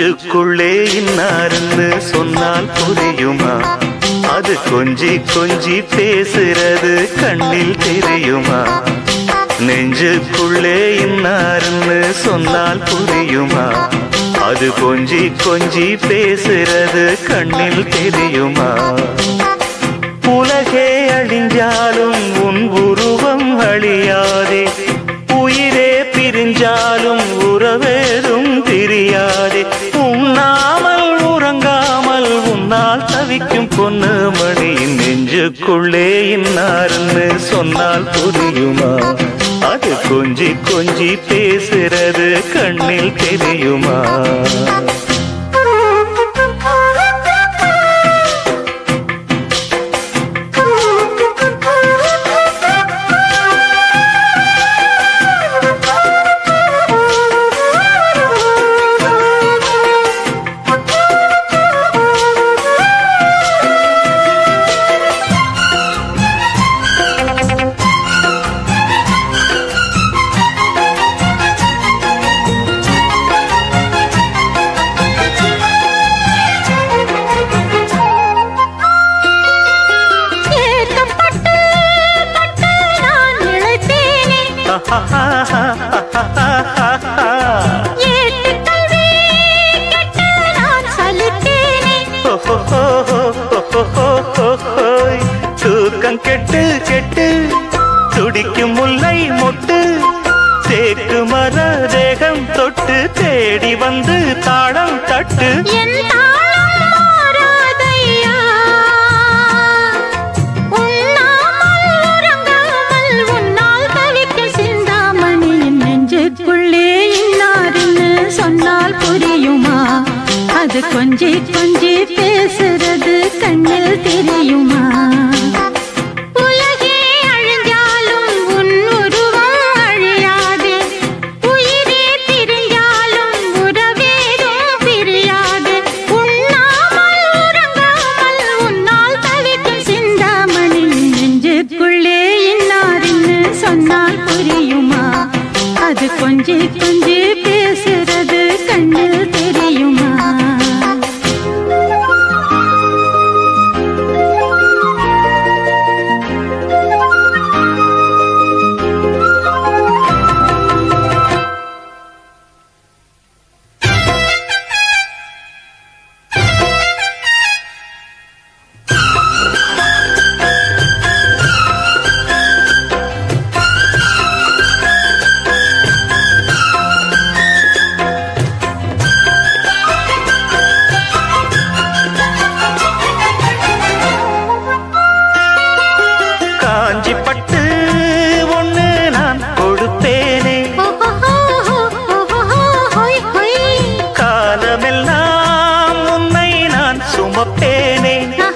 நெஞ்சுக்குள்ளே இன்னாருன்னு சொன்னால் புரியுமா அது கொஞ்சி கொஞ்சி பேசுறது கண்ணில் தெரியுமா நெஞ்சுக்குள்ளே இன்னாருன்னு சொன்னால் புரியுமா அது கொஞ்சி கொஞ்சி பேசுறது கண்ணில் தெரியுமா உலகே அழிஞ்சாலும் உன் உருவம் அழியாதே உயிரே பிரிஞ்சாலும் உறவேதும் தெரியாதே உண்ணாமல் உறங்காமல் உன்னால் தவிக்கும் பொண்ணு மணியின் நெஞ்சுக்குள்ளே இன்னாருன்னு சொன்னால் புரியுமா அது கொஞ்சி கொஞ்சி பேசுறது கண்ணில் தெரியுமா ஏக்கப்பட்டு பட்டு நான் இழைத்தேனே ஏட்டு கல்வி கெட்டு நான் சலித்தேனே தூக்கம் கெட்டு கெட்டு துடிக்கும் முல்லை மொட்டு தேக்கு மர தேகம் தொட்டு தேடி வந்து தாளம் தட்டு என் தாளம் மாறாதையா உண்ணாமல் உறங்காமல் உன்னால் தவிக்க சிந்தாமணியின் நெஞ்சுக்குள்ளே இன்னாருன்னு சொன்னால் புரியுமா அது கொஞ்சி கொஞ்சி பேசுறது கண்ணில் தெரியுமா உலகே அழிஞ்சாலும் உன் உருவம் அழியாதே உயிரே பிரிஞ்சாலும் உறவேதும் பிரியாது உண்ணாமல் உறங்காமல் உன்னால் தவிக்கும் சிந்தாமணி நெஞ்சுக்குள்ளே இன்னாருன்னு சொன்னால் புரியுமா அது கொஞ்சி கொஞ்சி பேசுறது கண்ணில் தெரியுமா காஞ்சி பட்டு ஒண்ணு நான் கொடுப்பேனே காலமெல்லாம் உன்னை நான் சுமப்பேனே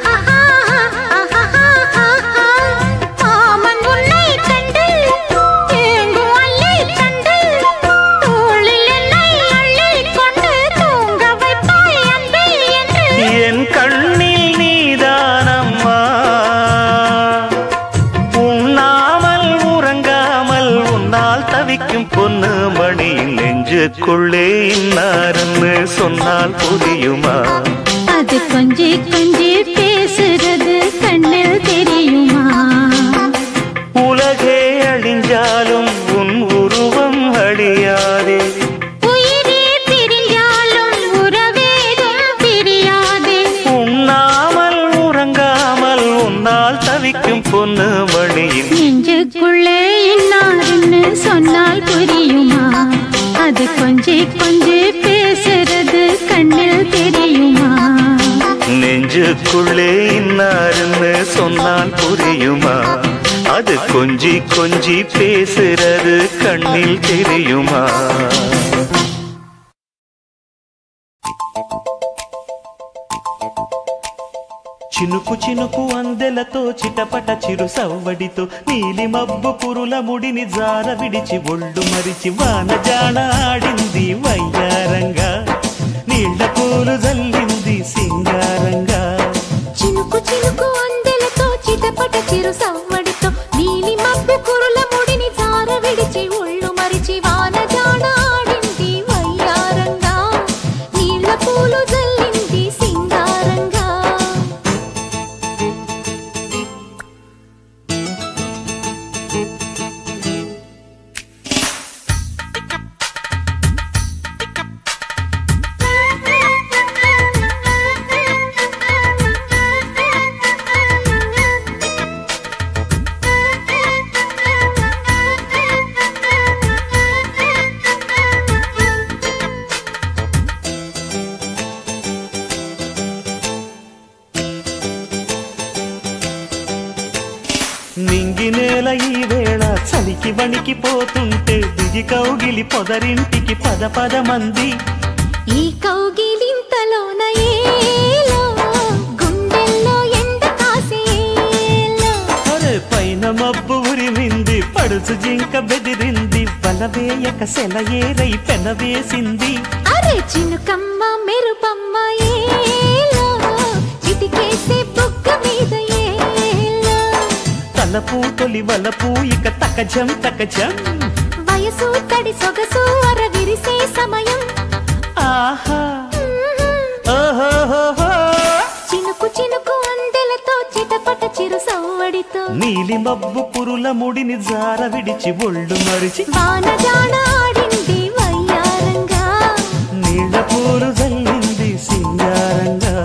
மாமன் உன்னை கண்டு ஏங்கும் அல்லை கண்டு தோளில் என்னை அள்ளிக் கொண்டு தூங்க வைப்பாய் அன்பே என்று என் கண்ணில் நீதானம்மா உண்ணாமல் உறங்காமல் உன்னால் தவிக்கும் பொண்ணு மணியின் நெஞ்சுக்குள்ளே இன்னாருன்னு சொன்னால் புரியுமா அது கொஞ்சி கொஞ்சி பேசுறது கண்ணில் தெரியுமா உலகே அழிஞ்சாலும் உன் உருவம் அழியாதே உயிரே பிரிஞ்சாலும் உறவேதும் பிரியாதே உண்ணாமல் உறங்காமல் உன்னால் தவிக்கும் பொண்ணு மணியின் நெஞ்சுக்குள்ளே இன்னாருன்னு சொன்னால் புரியுமா அது கொஞ்சி கொஞ்சி பேசுறது கண்ணில் தெரியுமா நெஞ்சுக்குள்ளே இன்னாருன்னு சொன்னால் புரியுமா அது கொஞ்சி கொஞ்சி பேசுறது கண்ணில் தெரியுமா చినుకు చినుకు అందెలతో చిటపట చిరు సవ్వడితో నీలి మబ్బు పురుల ముడిని జార విడిచి ఒళ్ళు మరిచి వాన జాణ ఆడింది వయ్యారంగా నీళ్ల పూలు జల్లింది సింగారంగా చినుకు చినుకు అందెలతో చిటపట చిరు సవ్వడితో నీలి మబ్బు కురుల ముడిని జార విడిచి ఒళ్ళు మరిచి వాన జాడ ఆడింది వయ్యారంగా నీళ్ళ నింగి నేల ఈ వేళ చలికి వణికిపోతుంటే దిగి కౌగిలి పొదరింటికి పద పద మంది ఈ కౌగిలింతలోన ఏలో గుండెల్లో ఎండ కాసేలో అరే పైన మబ్బు ఉరిమింది పడుచు జింక బెదిరింది బలవేయక సెలయేరై పెనవేసింది అరే చినుకమ్మ మెరుపమ్మ ఏలో చిటికేసే బుగ్గ మీద ఏలో తలపు తొలి వలపు ఇక తకజం తకజం వయసు తడి సొగసు అర విరిసే సమయం ఆహా మ్మ్. ఓహోహోహో. చినుకు చినుకు అందెలతో చిటపట చిరు సవ్వడితో నీలి మబ్బు పురుల ముడిని జార విడిచి ఒళ్ళు మరిచి వానజాన ఆడింది వయ్యారంగా నీళ్ళ పూలు జల్లింది సింగారంగా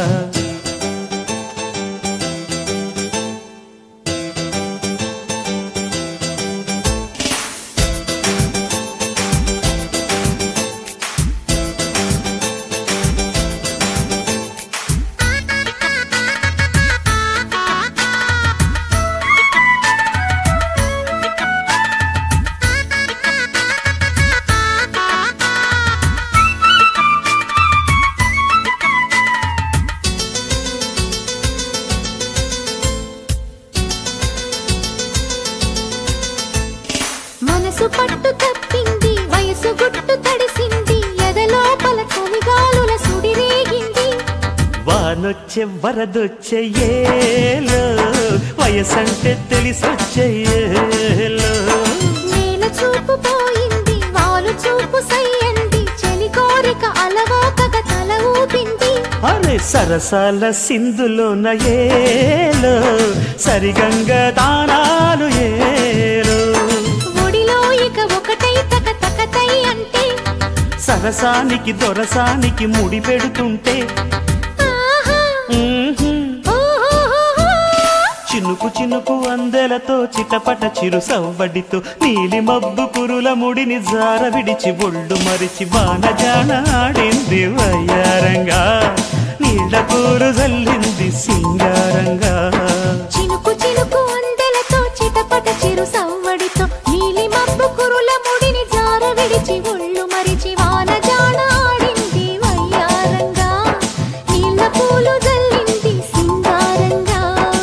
మనసు పట్టు తప్పింది వయసు గుట్టు తడిసింది ఎదలోపల చలిగాలుల సుడి రేగింది వానొచ్చే వరదొచ్చే ఏలో వయసంటే తెలిసొచ్చే ఏలో నేల చూపు పోయింది వాలు చూపు సయ్యంది చెలి కోరిక అలవోకగా తల ఊపింది అరే సరసాల సింధులోన ఏలో సరిగంగ దానాలు ఏలో ఒడిలో ఇక ఒకటై తక తకతై అంటే సరసానికి దొరసానికి ముడి పెడుతుంటే ఆహా, మ్మ్హ్మ్. ఓహోహోహో. చినుకు చినుకు అందెలతో చిటపట చిరు సవ్వడితో నీలి మబ్బు కురుల ముడిని జార విడిచి ఒళ్ళు మరిచి వానజాన ఆడింది వయ్యారంగా నీళ్ళ కూరు జల్లింది సింగారంగా చినుకు చినుకు అందెలతో చిటపట చిరు సవ్వడితో నీలి మబ్బు కురుల ముడిని జార విడిచి ఒళ్ళు మరిచి వాన జాన ఆడింది వయ్యారంగా నీళ్ళ పూలు జల్లింది సింగారంగా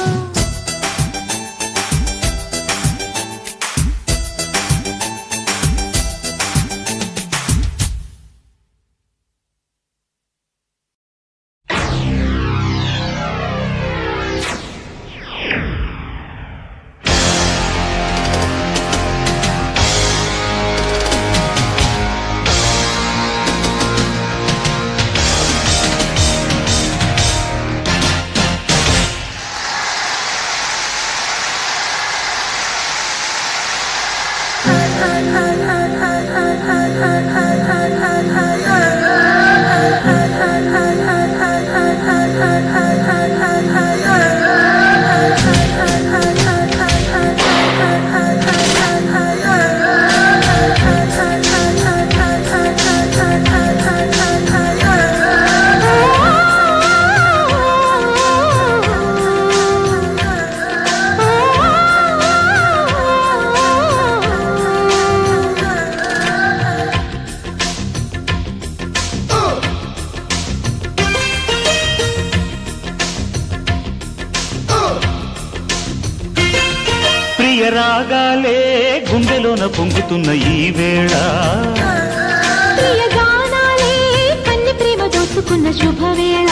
ప్రియ రాగాలే గుండెలోన పొంగుతున్న ఈ వేళ ప్రియ గానాలే కన్ని ప్రేమ దోచుకున్న శుభవేళ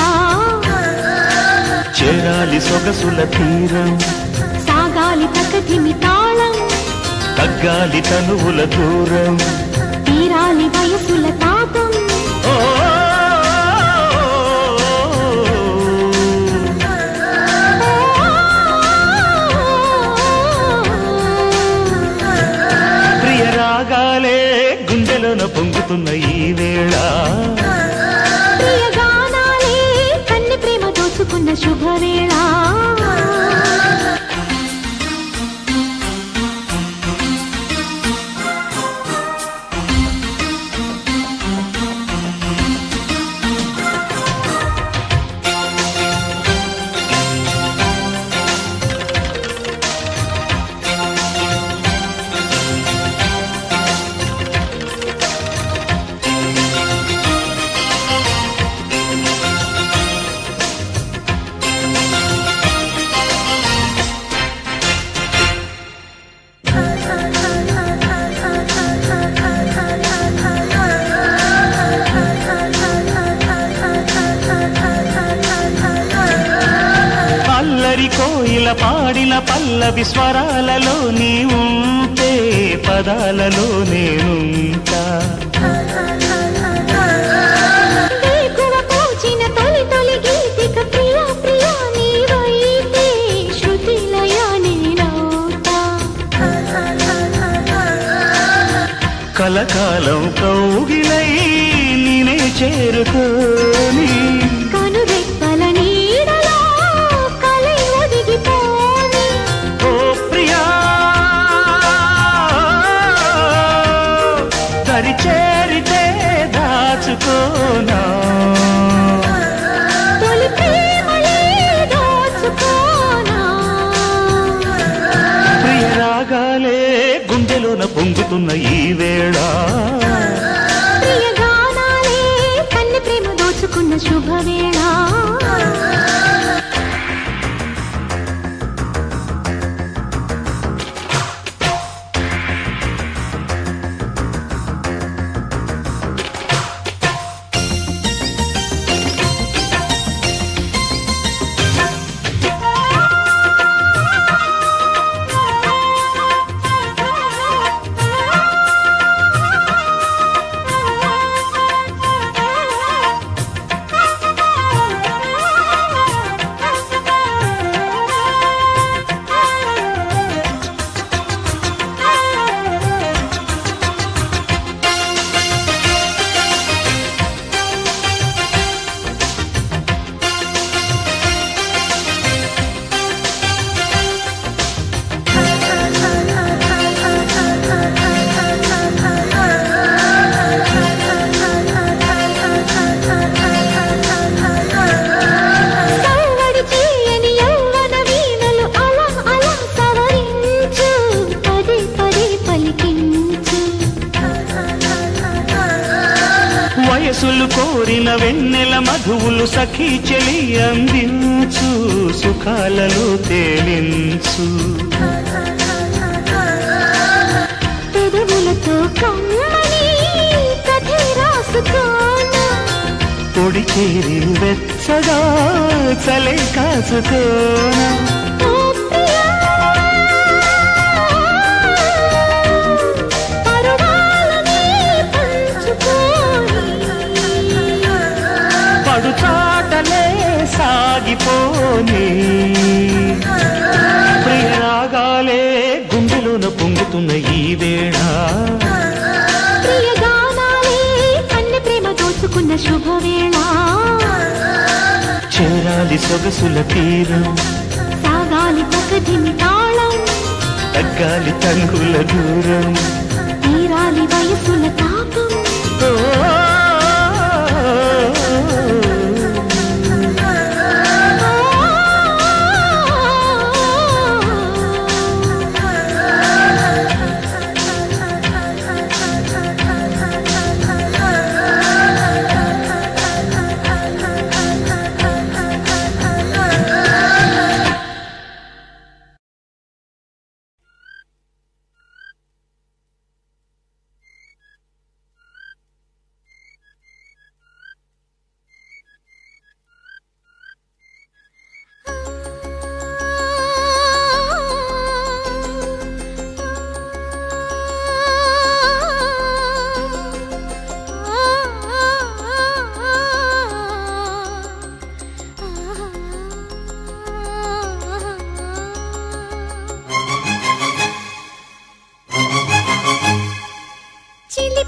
చేరాలి సొగసుల తీరం సాగాలి ప్రకృతిమి తాళం తగ్గాలి తనువుల దూరం తీరాలి వయసుల తాపం ఓ గుండెలోన పొంగుతున్న ఈ వేళ ప్రియగానాలే కన్ని ప్రేమ దోచుకున్న శుభవేళ అల్లరి కోయిల పాడిన పల్లవి స్వరాలలో నీ ఉంటే పదాలలో నేనుంటా వేకువ పూచిన తొలి తొలి గీతిక ప్రియా ప్రియా నీవైతే శృతిలయ నేనవుతా కలకాలం కౌగిలై నేనే చేరుకోని కనురెప్పల నీడలో కలై ఒదిగిపోని ఓ ప్రియా దరి చేరితే దాచుకోనా తొలి ప్రేమలే దోచుకోనా ప్రియ రాగాలే గుండెలోన పొంగుతున్న ఈ వేళ ప్రియగానాలే కన్ని ప్రేమ దోచుకున్న శుభవేళ సవ్వడి చేయని యవ్వన వీణలు అలా అలా సవరించు పదే పదే పలికించు వయసులు కోరిన వెన్నెల మధువులు సఖీ చెలి అందించు సుఖాలలో తేలించు పెదవులతో కమ్మని కథే రాసుకోనా పొడి చేరి వెచ్చగా చలే కాసుకోనా ఓ ప్రియా పరువాలని పంచుకోని పడు చాటలే సాగిపోని ప్రియరాగాలే గుండెలోన పొంగుతున్న ఈ వేళ ప్రియగానాలే కన్ని ప్రేమ దోచుకున్న శుభవేళ చేరాలి సొగసుల తీరం సాగాలి పకదిని తాళం తగ్గాలి తంగుల దూరం తీరాలి వయసుల తాపం ఓ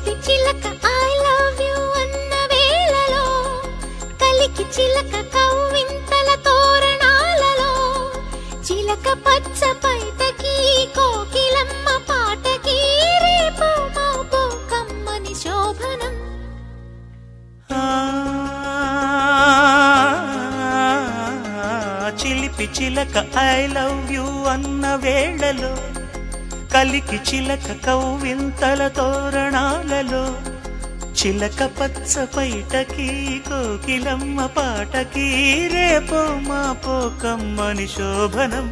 చిలిపి చిలక ఐ లవ్ యు అన్న వేళలో కలికి చిలక కవ్వింతల తోరణాలలో చిలక పచ్చ పైటకి కోకిలమ్మ పాటకి రేపు మాపు కమ్మని శోభనం ఆ, చిలిపి చిలక ఐ లవ్ యు అన్న వేళలో కలికి చిలక కవ్వింతల తోరణాలలో చిలక పచ్చ పైటకి కోకిలమ్మ పాటకి రేపో మాపో కమ్మని శోభనం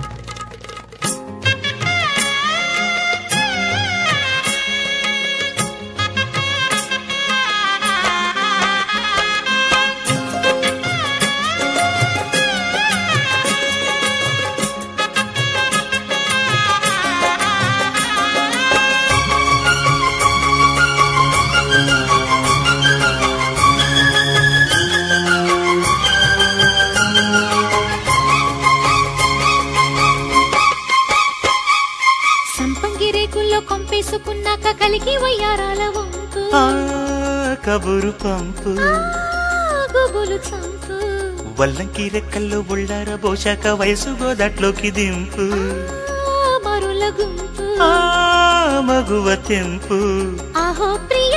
సంపంగి రేకుల్లో కొంపేసుకున్నాక కలిగి వయ్యారాల వంపు ఆ కబురు పంపు ఆ, గుబులు చంపు వల్లంకి రెక్కల్లో ఉళ్ళార బోశాక వయసు గోదట్లోకి దింపు ఆ, మరుల గుంపు ఆ మగువ తెంపు ఆహో ప్రియ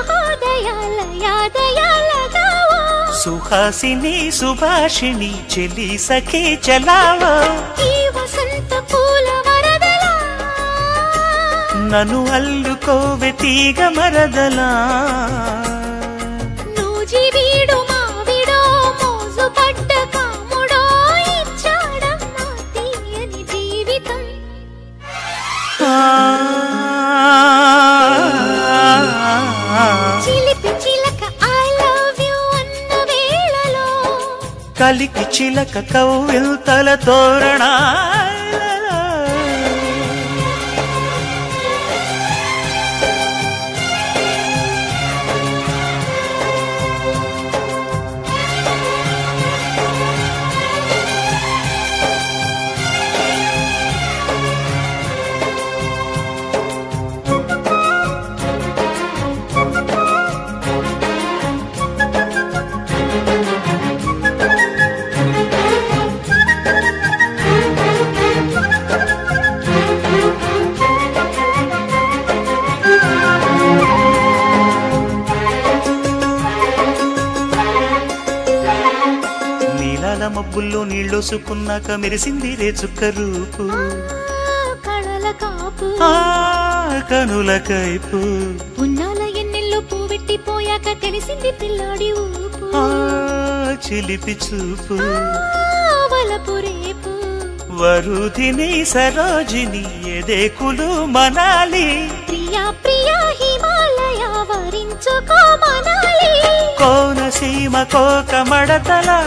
మహోదయాలయాదయాలగావో సుహాసిని సుభాషిణి చెలి సఖి చలావో ఈ వసంత పూల వరదలా నన్ను అల్లుకోవె తీగ మరదలా నూజి వీడు మావిడో మోజు పడ్డ కాముడో ఇచ్చాడమ్మా తీయని జీవితం ఆ, చిలిపి చిలక ఐ లవ్ యు అన్న వేళలో కలికి చిలక కవ్విల్తల తోరణా నీలాల మబ్బుల్లో నీళ్ళోసుకున్నాక మెరిసింది రే చుక్క రూపు ఆ, కళల కాపు ఆ కనుల కైపు ఉన్నాల ఎన్నెల్లో పూవెట్టిపోయాక తెలిసింది పిల్లాడి ఊపు ఆ చిలిపి చూపు వలపు రేపు వరుధిని సరోజిని ఎదేకులు మనాలి ప్రియా ప్రియా హిమాలయ వరించుకో మనాలి కోనసీమ కోక మడతలా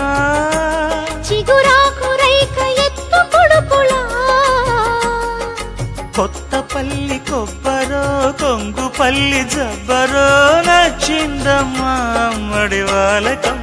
చిగురాకు రైక ఎత్తు కొడుకులా కొత్త పల్లి కొబ్బరో కొంగు పల్లి జబ్బరో నచ్చిందమ్మా అమ్మడి వాళ్ళకం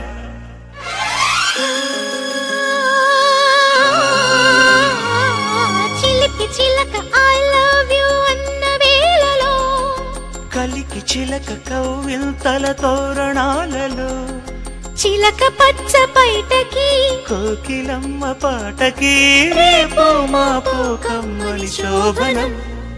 చిలిపి చిలక ఐ లవ్ యు అన్న వేళలో కలికి చిలక కవ్వింతల తోరణాలలో చిలక పచ్చ పైటకి కోకిలమ్మ పాటకి రేపు మాపు కమ్మని శోభనం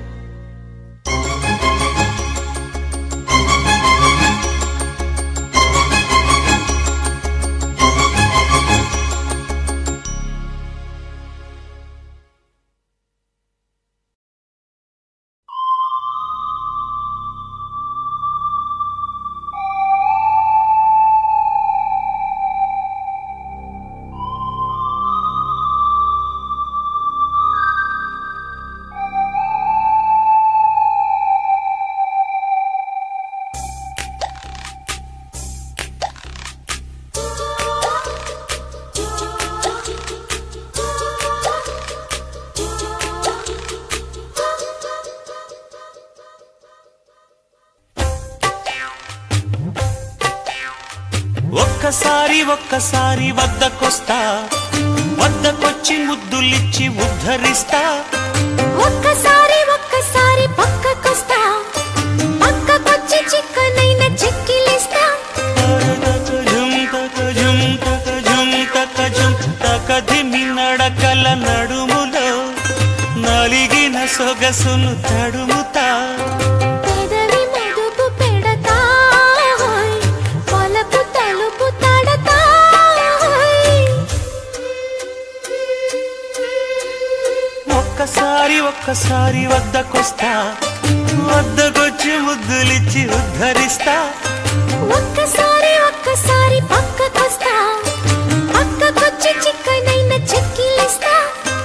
ఒక్కసారి ఒక్కసారి వద్దకొస్తా వద్దకొచ్చి ముద్దులిచ్చి ఉద్ధరిస్తా ఒక్కసారి ఒక్కసారి పక్కకొస్తా పక్కకు నడకల నడుములో నలిగిన సొగసును తడుముతా పెదవి మదుపు పెడతా హోయ్, పలపు తలుపు తడతా హోయ్. ఒక్కసారి ఒక్కసారి వద్దకొస్తా వద్దకొచ్చి ముద్దులిచ్చి ఉద్ధరిస్తా ఒక్కసారి ఒక్కసారి పక్కకొస్తా పక్కకొచ్చి చిక్కనైన చెక్కిలిస్తా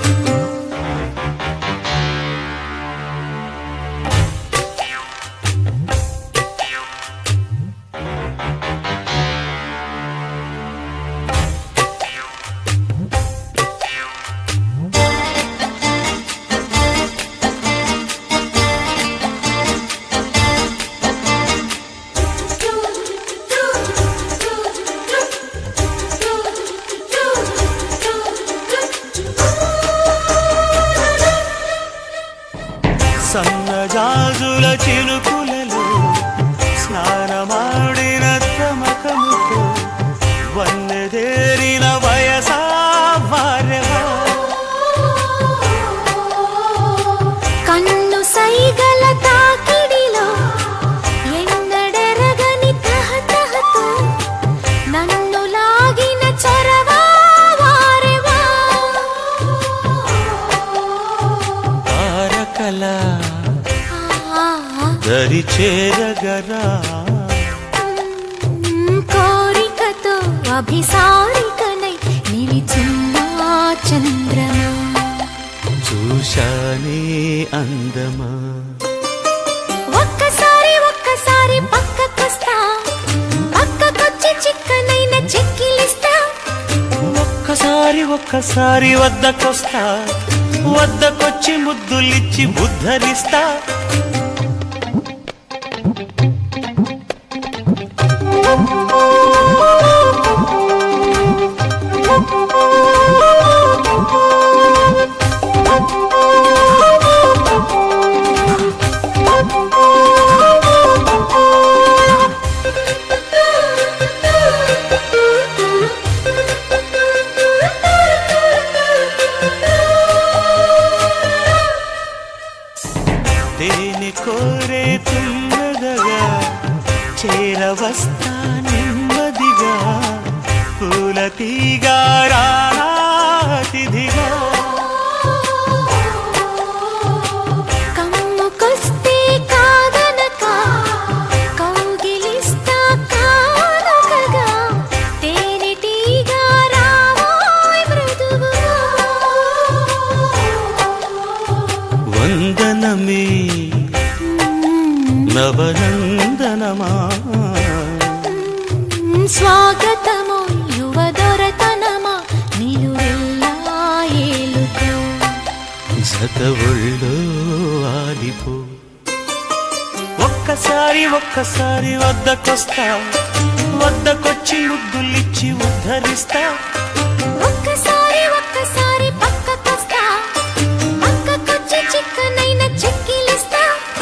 సన్నజాజుల చినుకులలో స్నానమాడిన తమకముతో వన్నెదేరిన వయసా వారెవా కన్ను సైగల తాకిడిలో ఎన్నడెరగని తహతహతో నన్ను లాగిన చొరవా వారెవా తారకల ఆ, దరి చేరగరా మ్, కోరికతో అభిసారికనై నిలిచున్న చంద్రమా చూశానే అందమా ఒక్కసారి ఒక్కసారి పక్కకొస్తా పక్కకొచ్చి చిక్కనైన చెక్కిలిస్తా ఒక్కసారి ఒక్కసారి వద్దకొస్తా వద్దకొచ్చి ముద్దులిచ్చి ఉద్ధరిస్తా దేని కోరే తుమ్మదగా చేరవస్తా నెమ్మదిగా పూల తీగా రాతిథిగా కమ్ముకొస్తే కాదనక కౌగిలిస్తా కానకగా తేనెటీగా రావోయ్ మృదువుగా వందనమే నవనందనమా స్వాగతము యువదొరతనమా నిలువెల్లా ఏలుకో జత ఒళ్ళో ఆలిపో ఒక్కసారి ఒక్కసారి వద్దకొస్తా వద్దకొచ్చి ముద్దులిచ్చి ఉద్ధరిస్తా ఒక్కసారి ఒక్కసారి పక్కకొస్తా పక్కకొచ్చి చిక్కనైన చెక్కిలిస్తా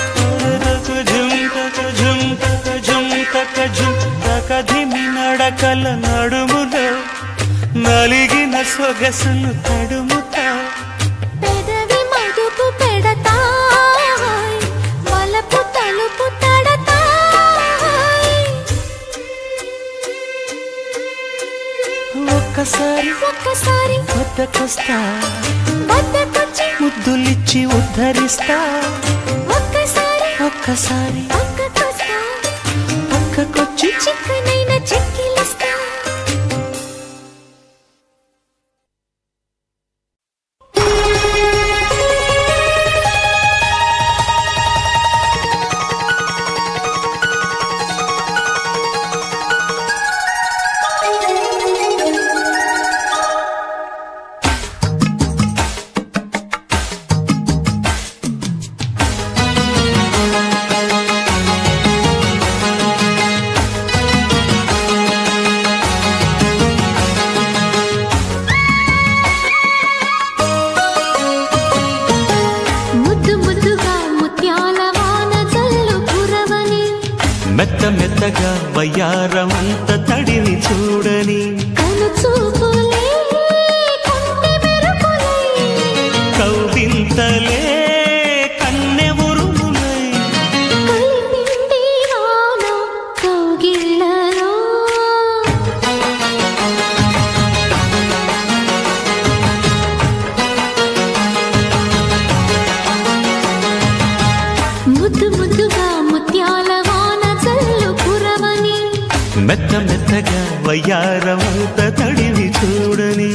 ఝుంకక ఝుంకక ఝుంకక ఝుంకక ధిమి నడకల నడుములో నలిగిన సొగసును తడుముతా పెదవి మదుపు పెడతా వలపు తలుపు తడతా ఒక్కసారి ఒక్కసారి వద్దకొస్తా వద్దకొచ్చి ముద్దులిచ్చి ఉద్ధరిస్తా ఒక్కసారి ఒక్కసారి పక్కకొస్తా పక్కకొచ్చి చిక్కనైన చెక్కిలిస్తా ముద్దు ముద్దుగా ముత్యాల వాన జల్లు కురవని మెత్త మెత్తగా వయ్యారమంత తడిని చూడని కను చూపులే కొంటె మెరుపు మెత్త మెత్తగా వయ్యారమంత తడివి చూడని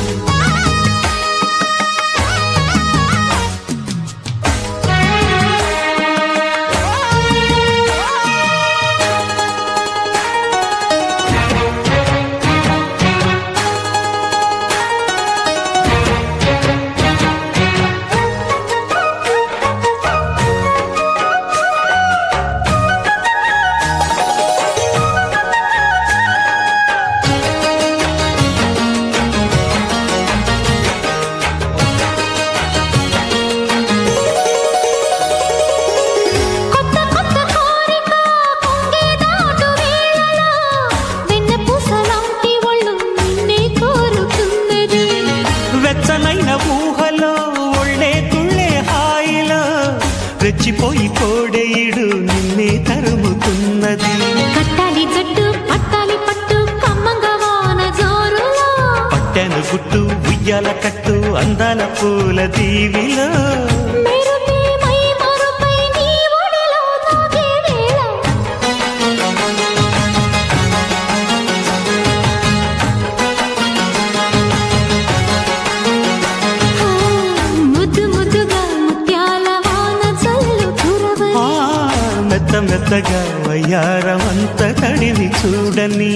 కొత్త కొత్త కోరిక పొంగే దాటు వేళలో వెన్నపూసలాంటి ఒళ్ళు నిన్నే కోరుతున్నది వెచ్చనైన ఊహలో ఒళ్ళే తుళ్ళే హాయిలో రెచ్చిపోయి కోడేయుడు నిన్నే తరుముతున్నది కట్టాలి జట్టు పట్టాలి పట్టు కమ్మంగా వాన జోరులో పట్టెను గుట్టు ఉయ్యాల కట్టు అందాల పూల దీవిలో మెరుపే మై మరుపై నీ ఒడిలో తాగే వేళ ఆ, ముద్దు ముద్దుగా ముత్యాల వాన చల్లు కురవని ఆ, మెత్త మెత్తగా వయ్యారమంత తడివి చూడని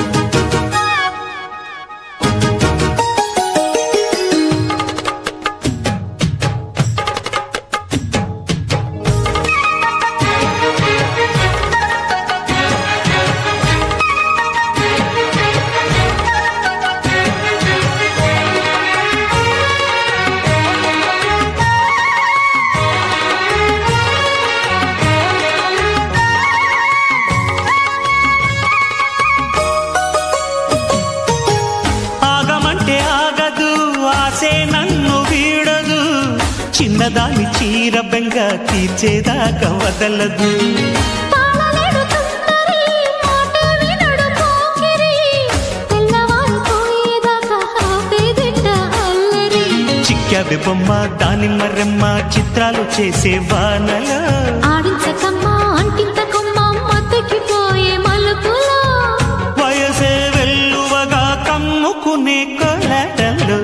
ఆగమంటే ఆగదు ఆసే నన్ను వీడదు చిన్నదాని చీర బెంగ తీర్చేదాకా వదలదు తాళలేడు తుంటరి మాట వినడు పోకిరి తెల్లవారిపోయేదాకా ఆపేదిట అల్లరి చిక్కావి బొమ్మ దానిమ్మ రెమ్మ చిత్రాలు చేసే వానలో ఆడించకమ్మ అంటించకమ్మ మతికిపోయే మలుపులో వయసే వెల్లువగా కమ్ముకునే కొలటలు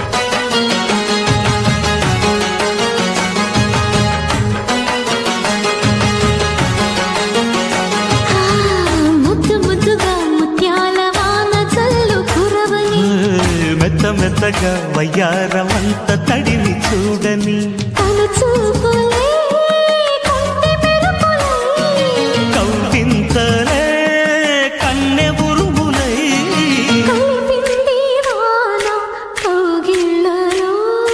ఆ, ముద్దు ముద్దుగా ముత్యాల వాన చల్లు కురవని మెత్త మెత్తగా వయ్యారమంత తడివి చూడని తను చూపులే కంటి మెరుపులై కౌపింతలే కన్నె ఉరుములై కలిపింది వాన కౌగిళ్ళలో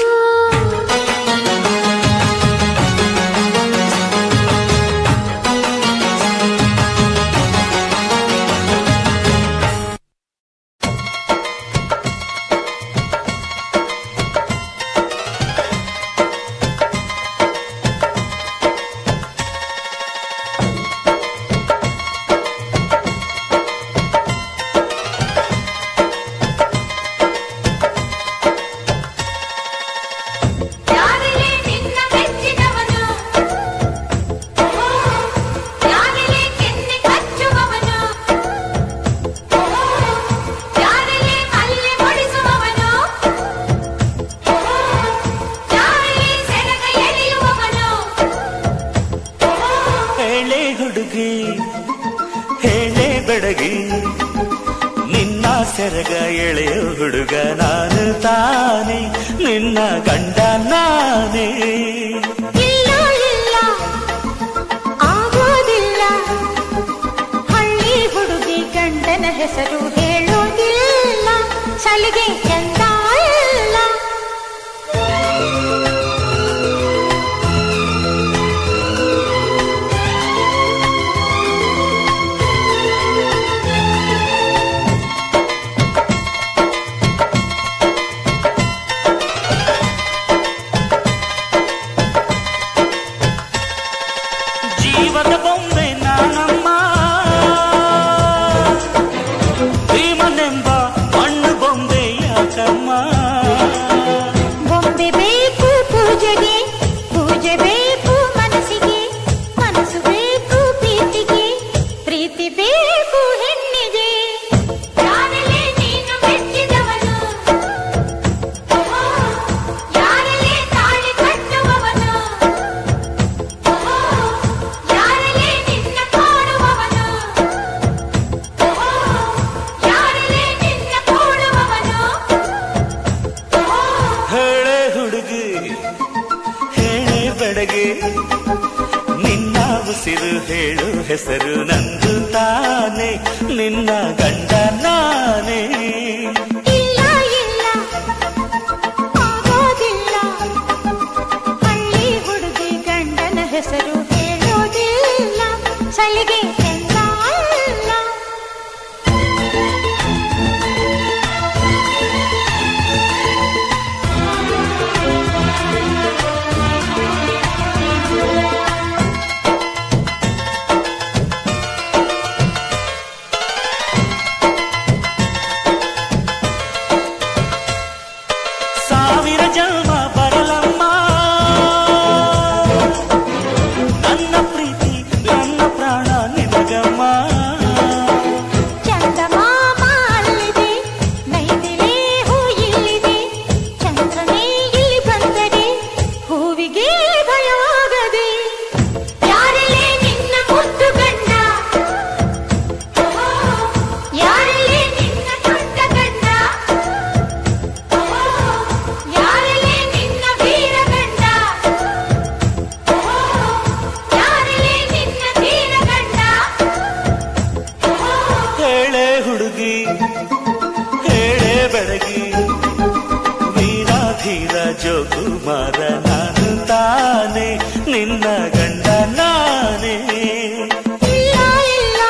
ಯಾರಿಲೆ ನಿನ್ನ ಮೆಚ್ಚಿದವನು ಯಾರಿಲೆ ಕೆನ್ನೆ ಕಚ್ಚುವವನು ಯಾರಿಲೆ ಮಲ್ಲೆ ಹೊಡಿಸುವವನು ಯಾರಿಲೆ ಸೆರಗ ಎಳೆಯುವವನು ಹೇಳೆ ಹುಡುಗಿ ಹೇಳೆ ಬೆಡಗಿ ನಿನ್ನ ಸೆರಗ ಎಳೆಯ ಹುಡುಗ ನಾನು ತಾನೆ ನಿನ್ನ ಗಂಡ ನಾನೇ ಇಲ್ಲ ಇಲ್ಲ ಆಗೋದಿಲ್ಲ ಹಳ್ಳಿ ಹುಡುಗಿ ಗಂಡನ ಹೆಸರು ಹೇಳೋದಿಲ್ಲ ಸಲಿಗೆ ಚಂದ ಇಲ್ಲ ಜೀವದ ಬೊಂಬೆ ನಾನಮ್ಮ ಭೀಮನೆಂಬ ಮಣ್ಣು ಬೊಂಬೆ ಯಾಕಮ್ಮ ಬೊಂಬೆ ಬೇಕು ಪೂಜೆಗೆ ಪೂಜೆ ಬೇಕು ಮನಸ್ಸಿಗೆ ಮನಸ್ಸು ಬೇಕು ಪ್ರೀತಿಗೆ ಪ್ರೀತಿ ಬೇಕು ಹೆಣ್ಣಿಗೆ ಬೆಳಗ್ಗೆ ನಿನ್ನ ಉಸಿರು ಹೇಳು ಹೆಸರು ನಂದು ತಾನೆ ನಿನ್ನ ಗಂಡ ನಾನೇ ಇಲ್ಲ ಇಲ್ಲ ಆಗೋದಿಲ್ಲ ಹಳ್ಳಿ ಹುಡುಗಿ ಗಂಡನ ಹೆಸರು ಹೇಳೋದಿಲ್ಲ ಸಲಿಗೆ ಕೆಂದ ಅಲ್ಲ ಸಾವಿರ ಜನ್ಮ ಬರಲಮ್ಮ ನನ್ನ ಪ್ರೀತಿ ನನ್ನ ಪ್ರಾಣ ನಿನಗಮ್ಮ ಚಂದಮಾಮ ಅಲ್ಲಿದೆ ನೈದಿಲೆ ಹೂ ಇಲ್ಲಿದೆ ಚಂದ್ರನೇ ಇಲ್ಲಿ ಬಂದರೆ ಹೂವಿಗೆ ಭಯವಾಗದೆ ಯಾರಲೇ ನಿನ್ನ ಮುದ್ದು ಗಂಡ ಯಾರಲೇ ನಿನ್ನ ದೊಡ್ಡ ಗಂಡ ಯಾರಲೇ ನಿನ್ನ ವೀರ ಗಂಡ ಯಾರಲೇ ನಿನ್ನ ಧೀರ ಗಂಡ ಹೇಳೆ ಹುಡುಗಿ ಹೇಳೆ ಬೆಳಗಿ ವೀರಾಧೀರ ಜೋಕುಮಾರ ನಾನು ತಾನೆ ನಿನ್ನ ಗಂಡ ನಾನೇ ಇಲ್ಲ ಇಲ್ಲ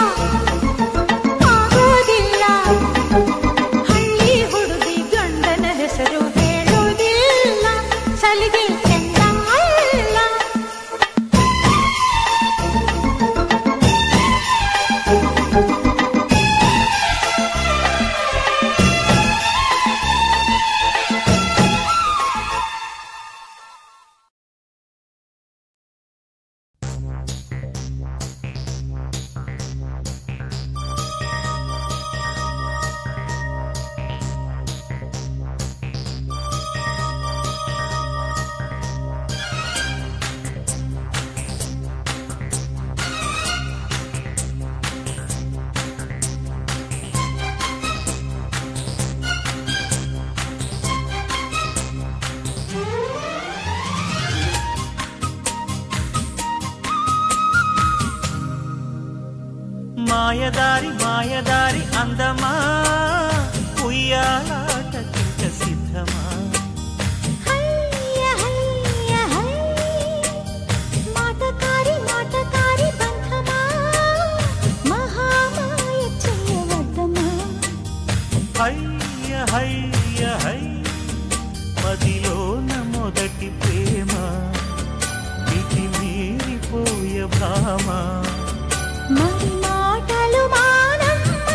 ಆಗೋದಿಲ್ಲ ಹಳ್ಳಿ ಹುಡುಗಿ ಗಂಡನ ಹೆಸರು ಹೇಳೋದಿಲ್ಲ ಸಲಿಗೆ ಕೆಂದ ಅಲ್ಲ మాయదారి మాయదారి అందమా ఉయ్యాలాటకింక సిద్ధమా హయ్య హయ్య హయ్య మాటకారి మాటకారి బంధమా మహామాయ చేయవద్దమా హయ్య హయ్య హై మదిలోన మొదటి ప్రేమ ఇది మీరిపోయ భామ మరి మాటలు మానమ్మా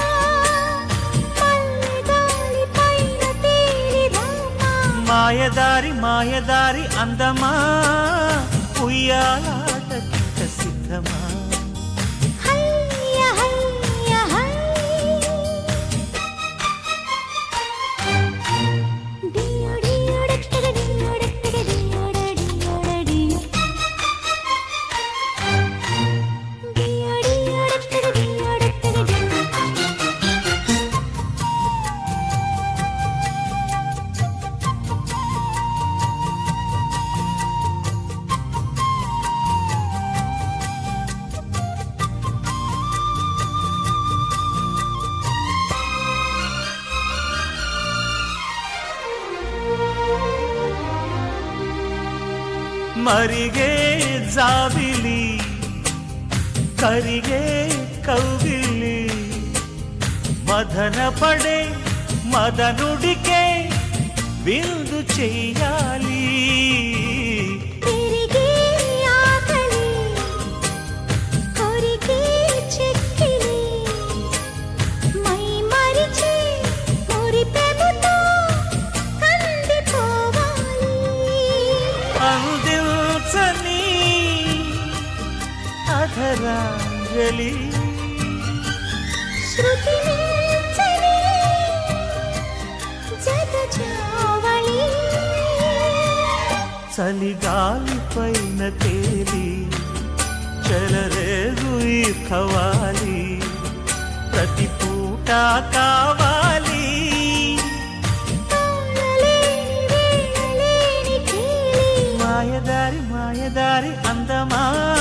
మల్లెగాలి పైన తేలిరామా మాయదారి మాయదారి అందమా ఉయ్యాలాటకింక సిద్ధమా హయ్య హయ్య హయ్య డియో డియో డెట్టగ డియో డెట్టగ డియో డియో డియో డియో డియో డెట్టగ డియో డెట్టగ డియో ಮರಿಗೆ ಜಾಬಿಲಿ ಕರಿಗೆ ಕೌಗಿಲಿ మదన పడే మదనుడికే విందు చెయ్యాలి తిరిగి ఆకలి కొరికి చెక్కిలి మై మరిచి మురిపెముతో కందిపోవాలి అందించని అధరాంజలి శృతి మించని జత చావళి చలిగాలి పైన తేలి చెలరేగు ఈ ఖవాలి ప్రతి పూట కావాలి తాళలేని వేళలేని కేలి మాయదారి మాయదారి మాయదారి అందమా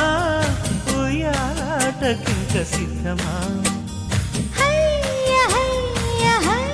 ఉయ్యాలాటకింక సిద్ధమా హయ్య హయ్య హయ్య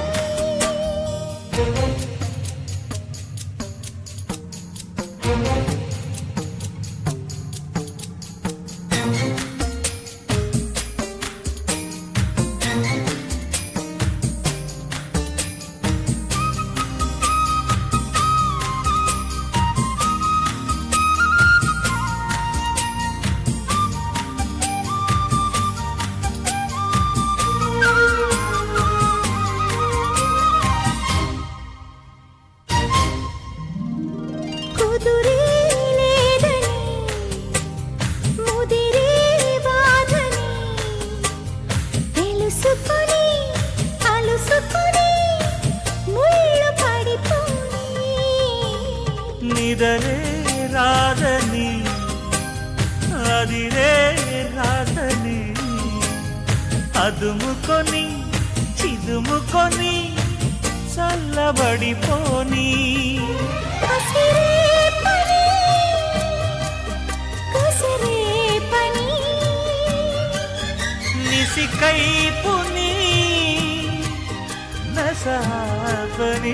కుదురే లేదని ముదిరే బాధని తెలుసుకొని అలుసుకొని ముళ్ళు పడిపోయి నిదరే రాదని అదిరే రాదని అదుముకొని చిదుముకొని చల్లబడిపోని కసిరే పని కసిరే పని నిసికైపుని నసాపని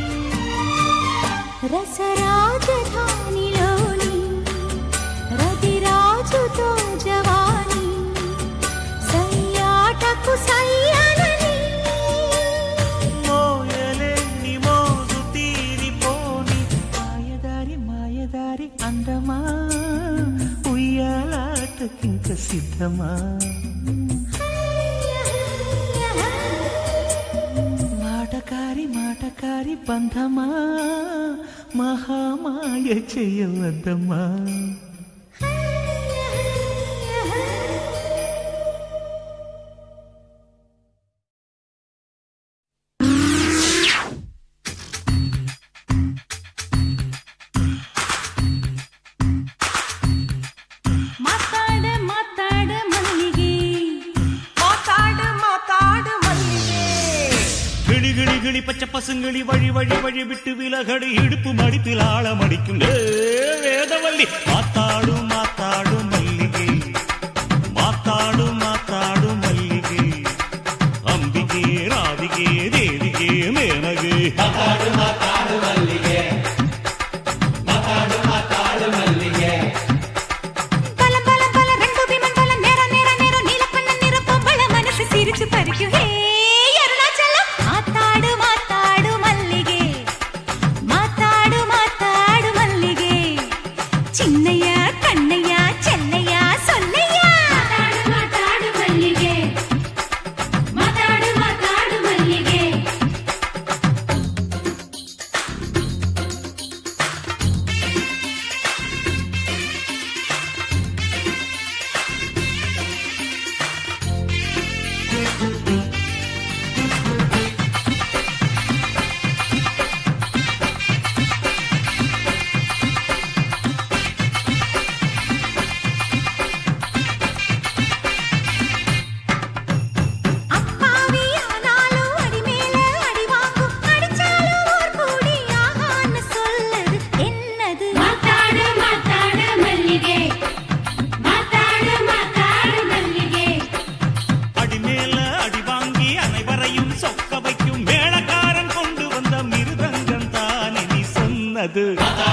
రసరాజధానిలోని రతిరాజుతో జవాని సయ్యాటకు సయ్యనని మోయలేని మోజు తీరిపోని మాయదారి మాయదారి అందమా ఉయ్యాలాటకింక సిద్ధమా మాటకారి మాటకారి బంధమా మహామాయ చేయవద్దమ్మా ಮಾತಾಡ ಮಾತಾಡ ಮಲ್ಲಿಗೆ மாத்தாடு மாத்தாடு மல்லிகே கிளி கிளி கிளி பச்சை பசுங்கிளி வழி வழி வழி விட்டு விலகடி இடுப்பு மடிப்பில் ஆழமடிக்கும் ஏ, வேதவல்லி மாத்தாடு மாத்தாடு மல்லிகை மாத்தாடு மாத்தாடு மல்லிகை அம்பிகே ராதிகே தேவிகே மேனகே பல பல பல ரெண்டு விமண்டல நேர நேர நேர நீலக்கண்ண நிறப்ப பல மனசு சிரிச்சு பறிக்கும் ஹே அருணாச்சலம் மாத்தாடு மாத்தாடு மல்லிகே மாத்தாடு மாத்தாடு மல்லிகே சின்னையா கண்ணையா சென்னையா சொல்லையா ಮಾತಾಡು ಮಾತಾಡು ಮಲ್ಲಿಗೆ ಮಾತಾಡು ಮಾತಾಡು ಮಲ್ಲಿಗೆ அப்பாவி ஆனாலும் அடி மேல அடி வாங்கும் அடிச்சாலும் ஓர் கூடி ஆகான்னு சொல்லது என்னது ಮಾತಾಡು ಮಾತಾಡು ಮಲ್ಲಿಗೆ ಮಾತಾಡು ಮಾತಾಡು ಮಲ್ಲಿಗೆ அடிமேல அடி வாங்கி அனைவரையும் சொக்க வைக்கும் மேளக்காரன் கொண்டு வந்த மிருதங்கம் தானே நீ சொன்னது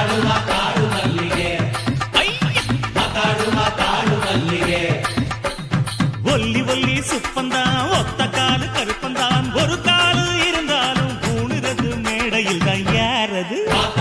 ஒல்லி ஒல்லி சுப்பந்தான் ஒத்த காலு கருப்பந்தான் ஒரு காலு இருந்தாலும் பூணுறது மேடையில் தான் யாரது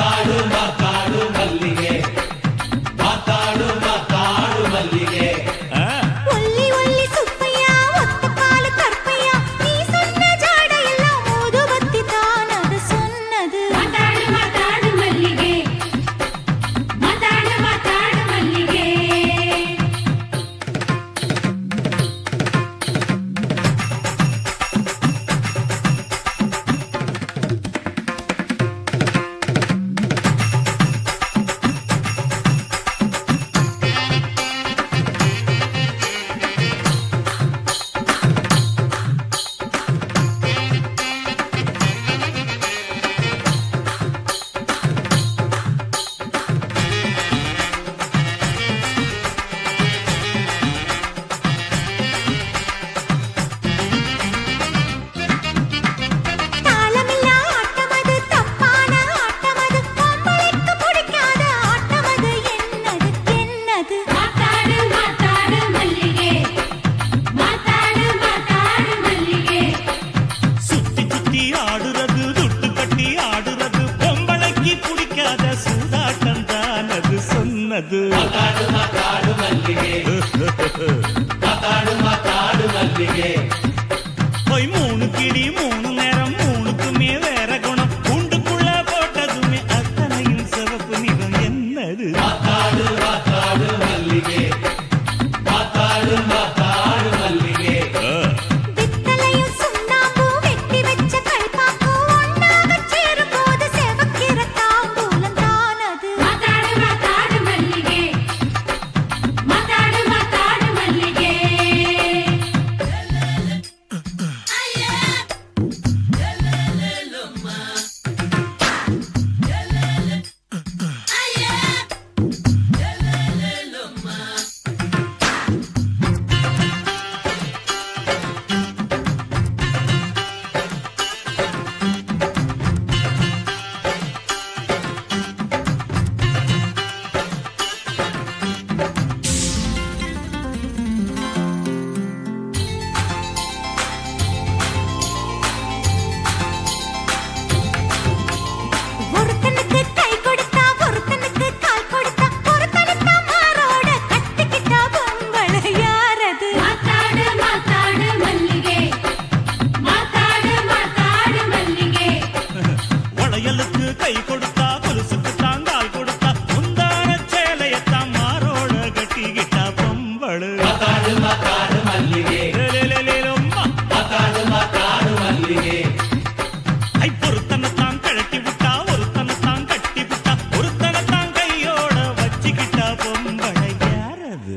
ஆ, ஒல்லி ஒல்லி சுப்பையா ஒத்த காலு கற்பையா நீ சொன்ன ஜாடையெல்லாம் ஊதுபத்தி தான் அது சொன்னது ಮಾತಾಡು ಮಾತಾಡು ಮಲ್ಲಿಗೆ ಮಾತಾಡು ಮಾತಾಡು ಮಲ್ಲಿಗೆ போய் மூணு கிளி மூணு நேரம் மூணுக்குமே வேற குணம் கூண்டுக்குள்ள போட்டதுமே அத்தனையும் சிவப்பு நிறம் என்னது பித்தளையும் சுண்ணாம்பும் வெட்டி வச்ச கைப்பாக்கும் ஒண்ணாகச் சேரும்போது செவக்கிற தாம்பூலம் தான் அது. மாத்தாடு மாத்தாடு மல்லிகே மாத்தாடு மாத்தாடு மல்லிகே ஒருத்தனுக்கு கை கொடுத்தா ஒருத்தனுக்கு கால் கொடுத்தா ஒருத்தனுக்கு மாரோட கட்டிக்கிட்டா பொம்பளை யாரது மாத்தாடு மாத்தாடு மல்லிகே மாத்தாடு மாத்தாடு மல்லிகே வளையலுக்கு கை கொடுத்தா கொலுசுக்கு தாங்கால் கொடுத்தா முந்தான சேலையத்தான் மாரோட கட்டிக்கிட்டா பொம்பளு லேலேலேலேலம்மா. ஐ, பொருத்தனைத்தான் கழட்டி விட்டா ஒருத்தனைத்தான் கட்டி விட்டா ஒருத்தனைத்தான் கையோட வச்சுக்கிட்டா பொம்பளை யாரது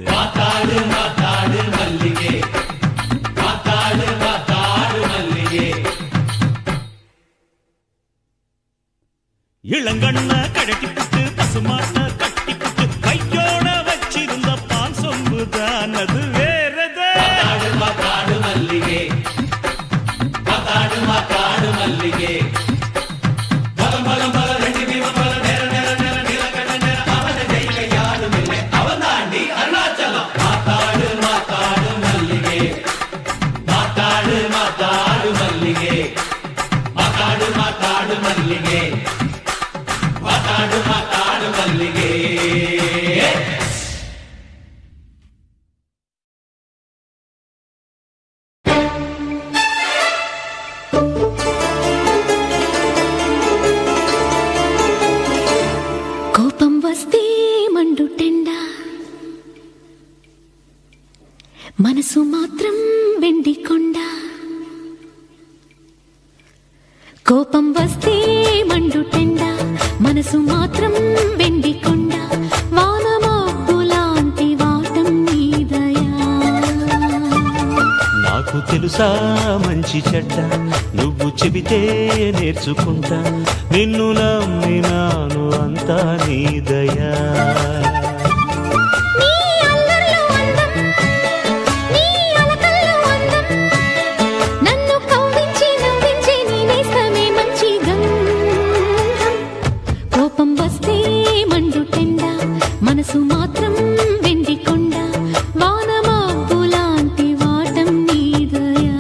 இளங்கண்ண கழட்டி புட்டு பசுமாட்ட கட்டி புட்டு கையோட வச்சிருந்த பால் சொம்பு தான் அது வேறது కోపం వస్తే మండుటెండా మనసు మాత్రం వెండి కొండ కోపం వస్తే మండుటెండా మనసు మాత్రం వెండి కొండ వానమాపులాంటి వాటం నీదయా నాకు తెలుసా మంచి చెడ్డ నువ్వు చెబితే నేర్చుకుంటా నిన్ను నమ్మినాను అంతా నీ దయా నీ అల్లర్లు అందం నీ అలకల్లో అందం నన్ను కవ్వించి నవ్వించి నీ నేస్తమే మంచి గంధం కోపం వస్తే మండుటెండ మనసు మాత్రం వెండి కొండ వానమాపులాంటి వాటం నీదయా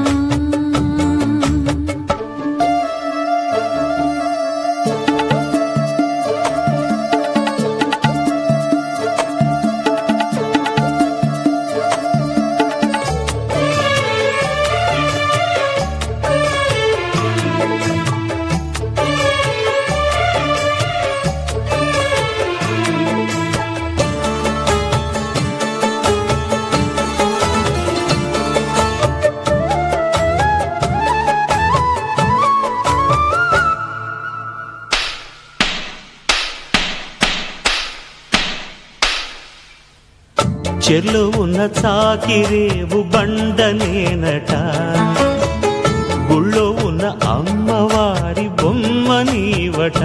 చెర్లో ఉన్న చాకిరేవు బండ నేనట గుళ్ళో ఉన్న అమ్మవారి బొమ్మ నీవట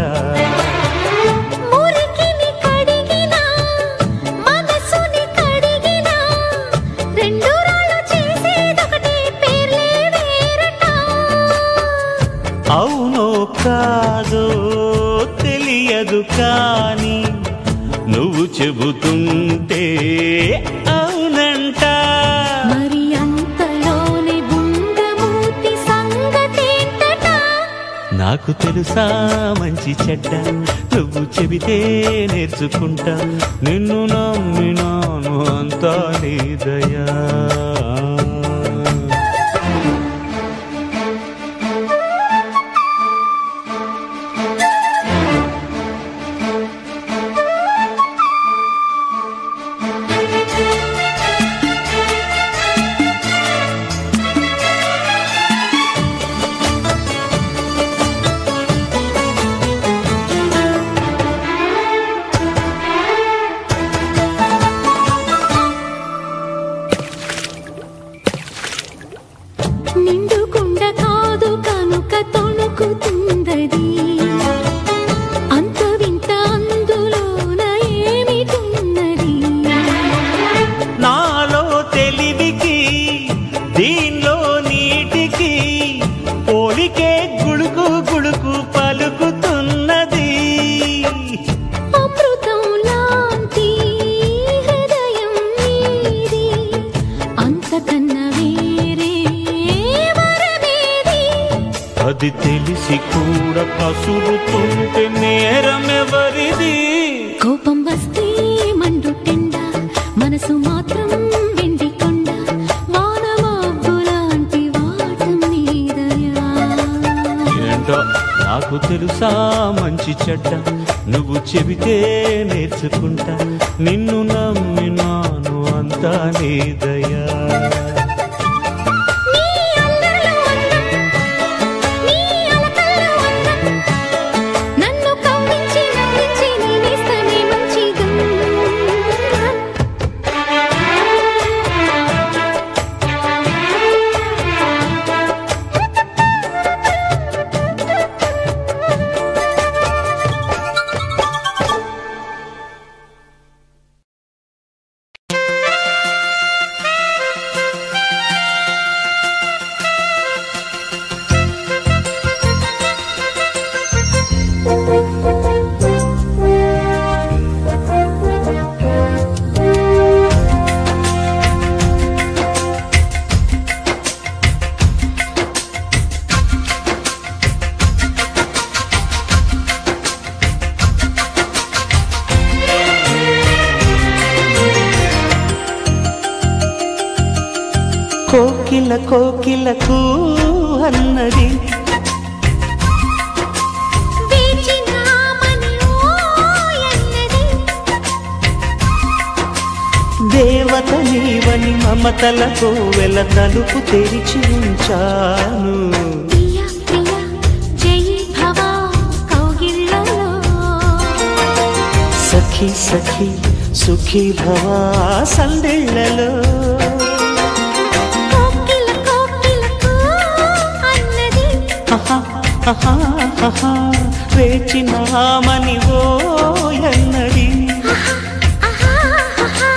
మురికిని కడిగినా మనసుని కడిగినా రెండు రాళ్ళు చేసేదొకటే పేర్లే వేరట అవునో కాదో తెలియదు కాని నువ్వు చెబుతుంటే అవునంట మరి అంతలోనే బుంగమూతి సంగతేంటట నా నాకు తెలుసా మంచి చెడ్డ నువ్వు చెబితే నేర్చుకుంటా నిన్ను నమ్మినాను అంతా నీ దయా నిండుకుండ కాదు కనుక తొణుకుతుందది అంత వింత అందులోన ఏమిటున్నది నాలో తెలివికి దీనిలో నీటికి పోలికే గుడుకు గుడుకు పలుకుతున్నది అమృతం లాంటి హృదయం నీది అంతకన్నా వేరే వరమేది అది తెలిసి కూడా కసురుతుంటే నేరమెవరిది కోపం వస్తే మండుటెండ మనసు మాత్రం వెండి కొండ వానమబ్బు లాంటి వాటం నీదయా ఏంటో నాకు తెలుసా మంచి చెడ్డ నువ్వు చెబితే నేర్చుకుంటా నిన్ను నమ్మినాను అంతా నీ దయా నీ అల్లరిలో అందం, నీ అలకల్లో అందం, నన్ను కవ్వించి నవ్వించి నేనేస్తనే మంచి గంధం. కోకిల కోకిలకు అన్నది వేచినామని ఓయన్నది, దేవత నీవని మమతలతో వెల తలుపు తెరిచి ఉంచాను ప్రియ ప్రియ జై భవ కౌగిళ్ళలో సఖి సఖి సుఖీ భవా సందెళ్ళలో కోకిల కోకిలకు అన్నది ఆహా, ఆహా, ఆహా, వేచినామని ఓ ఎన్నది ఆహా ఆహా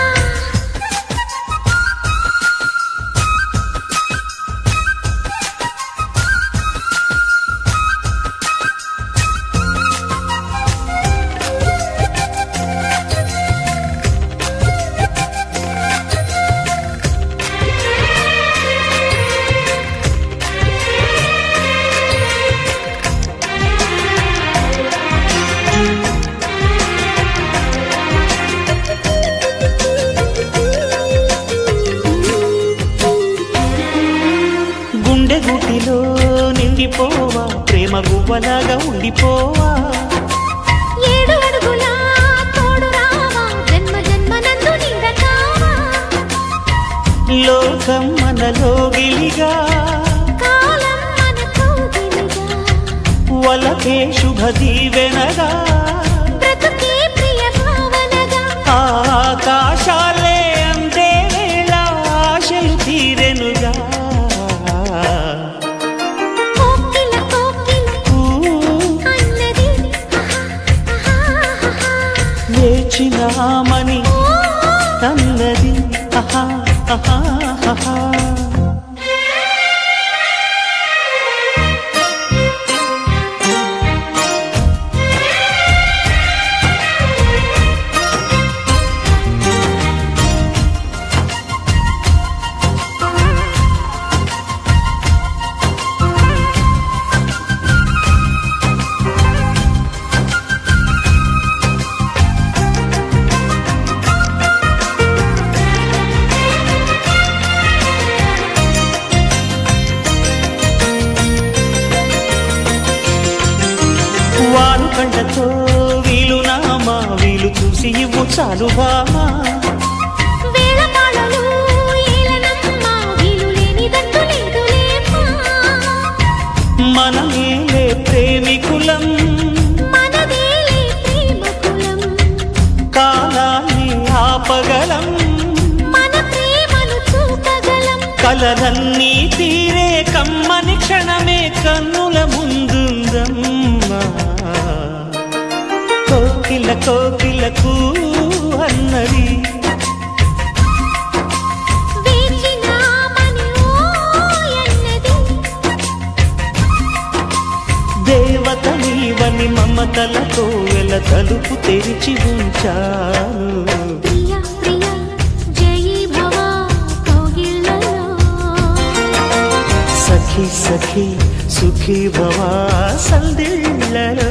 గుండె గుటిలో నిండిపోవా ప్రేమ గువ్వలాగా ఉండిపోవా ఏడు అడుగుల తోడు రావా జన్మ జన్మ నందు నిందకావా లోకం మనలో గిలిగా కాలం మన కౌగిలిగా వలకే శుభ దీవెనగా బ్రతుకే ప్రియ భావనగా ఆకాశాలే అందే వేళ ఆశలు తీరెనుగా కోకిల కోకిల ఊ, అన్నది ఆహా ఆహా వేచినామని అన్నది ఆహా ఆహా ఆహా చాలు బామా వేళపాళలు ఏలనమ్మ వీలు లేనిదంటూ లేదులేమ్మా మనమేలే ప్రేమికులం మనదేలే ప్రేమకులం కాలాన్ని ఆపగలం మన ప్రేమను చూపగలం కలలన్నీ తీరే కమ్మని క్షణమే కన్నుల ముందుందమ్మా కోకిల కోకిలకు అన్నది వేచినామని ఓయన్నది దేవత నీవని మమతలతో వెల తలుపు తెరిచి ఉంచాను ప్రియ ప్రియ జయి భవ కౌగిళ్ళలో సఖి సఖి సుఖీ భవా సందిళ్ళలో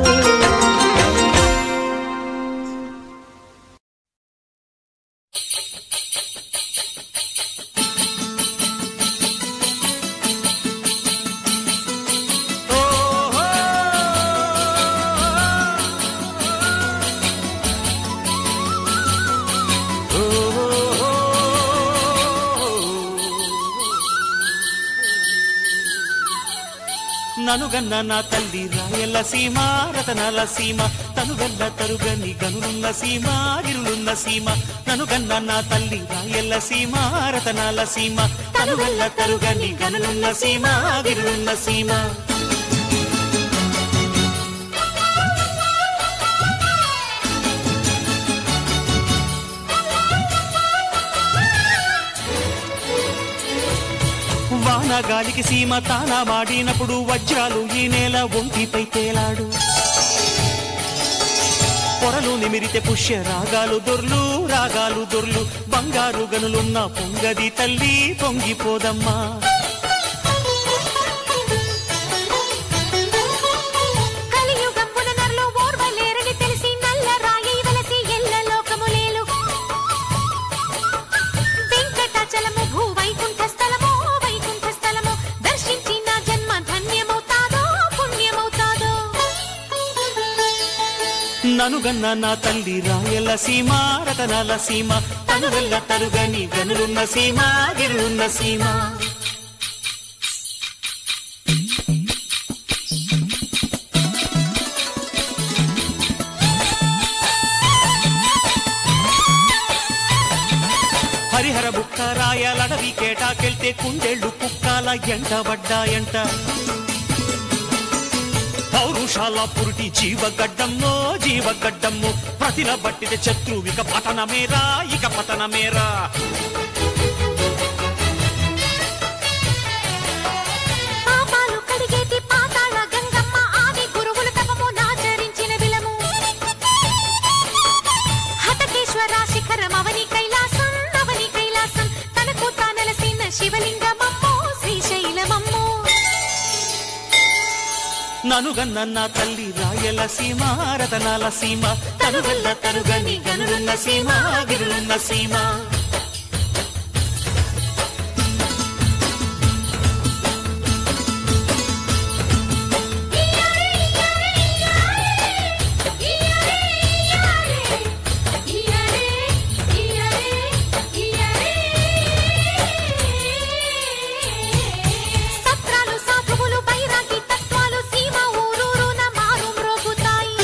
ననుగన్న నా తల్లి రాయల సీమ రతనాల సీమ తనుగల్ల తరుగని గనులున్న సీమ గిరులున్న సీమ ననుగన్న నా తల్లి రాయల సీమ రతనాల సీమ తనుగల్ల తరుగని గనులున్న సీమ గిరులున్న సీమ వాన గాలికి సీమ తానా మాడినప్పుడు వజ్రాలు ఈ నేల ఒంటిపై తేలాడు పొరలు నిమిరితే పుష్య రాగాలు దొర్లు రాగాలు దొర్లు బంగారు గనులున్న పొంగది తల్లి పొంగిపోదమ్మా కలియుగంబున నరులు ఓర్వలేరని తెలిసి నల్ల రాయి వెలసి ఎల్ల లోకములేలు వెంకటాచలము భూ వైకుంఠ స్థలము వైకుంఠ స్థలము దర్శించి నా జన్మ ధన్యమవుతాదో పుణ్యమవుతాదో ననుగన్న నా తల్లి రాయల సీమ రతనాల సీమ తనుగల్ల తరుగని గనులున్న సీమ గిరులున్న సీమ హరిహర బుక్క రాయలడవి కేటాకెళ్తే కుండెళ్ళు కుక్కాల ఎంట పడ్డాయంట పౌరుషాల పురుటి జీవగడ్డమ్మో జీవగడ్డమ్మో ప్రతిన బట్టిన శత్రువిక పతనమేరా ఇక పతనమేరా పాపాలు కడిగేటి పాతాళ గంగమ్మ ఆది గురువులు తపము నాచరించిన విలము హతకేశ్వర శిఖరం అవని కైలాసం అవని కైలాసం తనకు తానలసిన శివలింగమమ్మో శ్రీశైలమమ్మో ననుగన్న నా తల్లి రాయల సీమ రతనాల సీమ తనుగల్ల తరుగని గనులున్న సీమ గిరులున్న సీమ సత్రాలు సాధువులు బైరాగి తత్వాలు సీమ ఊరూరున మారు మ్రోగుతాయి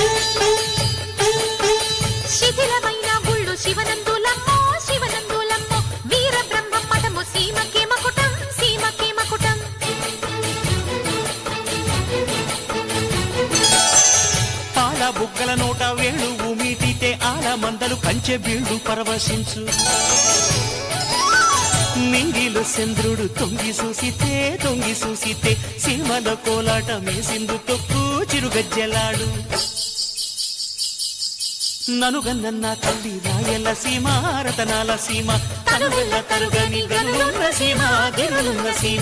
శిథిలమైన గుళ్ళు శివనందులమ్మో శివనందులమ్మో వీర బ్రహ్మ మఠము సీమకే మకుటం సీమకే మకుటం పాల బుగ్గల నోట వేణు మీటితే ఆల మందలు కంచె బీళ్లు పరవశించు నింగిలు చంద్రుడు తొంగి చూసితే తొంగి చూసితే సీమల కోలాట మేసిందు తొక్కు చిరుగజ్జలాడు ననుగన్న నా తల్లి రాయల సీమ రతనాల సీమ తనుగల్ల తరుగని గనులున్న సీమ గిరులున్న సీమ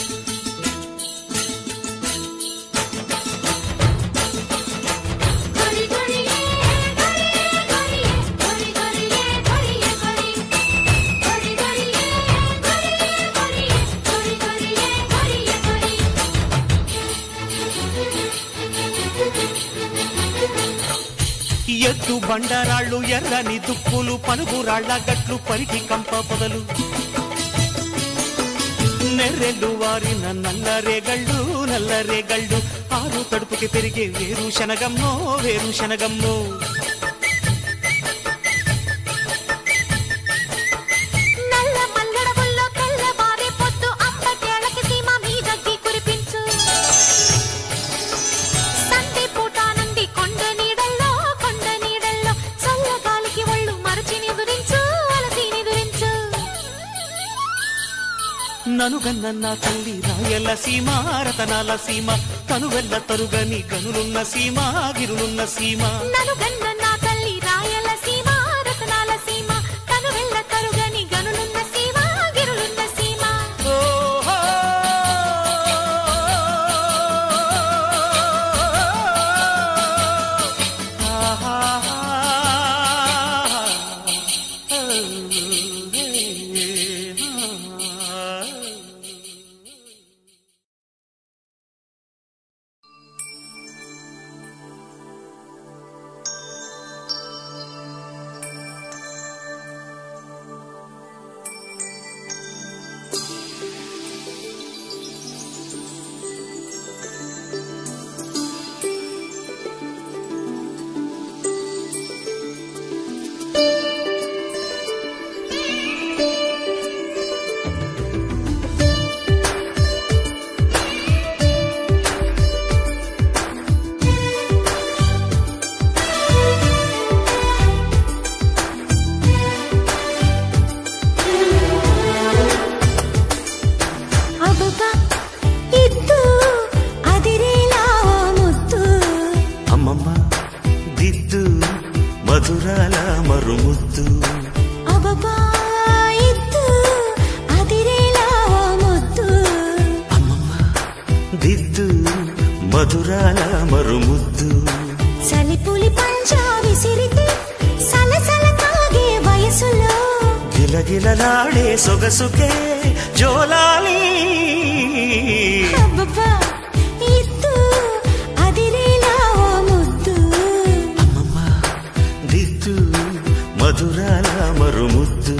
గొరి గొరియే గొరియే గొరియే గొరి గొరియే గొరియే గొరి గొరి గొరియే గొరియే గొరియే గొరి గొరియే గొరియే గొరి ఎత్తు బండరాళ్ళు ఎర్రని దుప్పులు పనుగురాళ్ళ గట్లు పరికి కంప పొదలు నెర్రెళ్ళు వారిన నల్లరేగళ్ళు నల్లరేగళ్ళు ఆరు తడుపుకి పెరిగే వేరు శనగమ్మో వేరు శనగమ్మో నల్ల మల్లడవుల్లో తెల్లవారే పొద్దు అంబటేళ్ళకి సీమ మీదకి కురిపించు సంధి పూట నుండి కొండ నీడల్లో కొండ నీడల్లో చల్లగాలికి ఒళ్ళు మరచి నిదురించు అలసి నిదురించు ననుగన్న నా తల్లి రాయల సీమ రతనాల సీమ కనువెల్ల తరుగని గనులున్న సీమ గిరులున్న సీమ నను గన్న నా తల్లి రాయల సీమ రతనాల సీమ కను వెళ్ళ తరుగని గనులున్న సీమ గిరులున్న సీమ ఓహో! అబ్బబ్బా ఇద్దు అదిరేలా ముద్దు అమ్మమ్మ దిద్దు మధురాల మరుముద్దు అబ్బబ్బా ఇద్దు అదిరేలా ముద్దు అమ్మమ్మ దిద్దు మధురాల మరుముద్దు చలిపులి పంజా విసిరితే సలసల తాగే వయసులో గిలగిలలాడే సొగసుకే జోలాలి అబ్బబ్బా ఇద్దు అదిరేలా ముద్దు అమ్మమ్మ దిద్దు మధురాల మరుముద్దు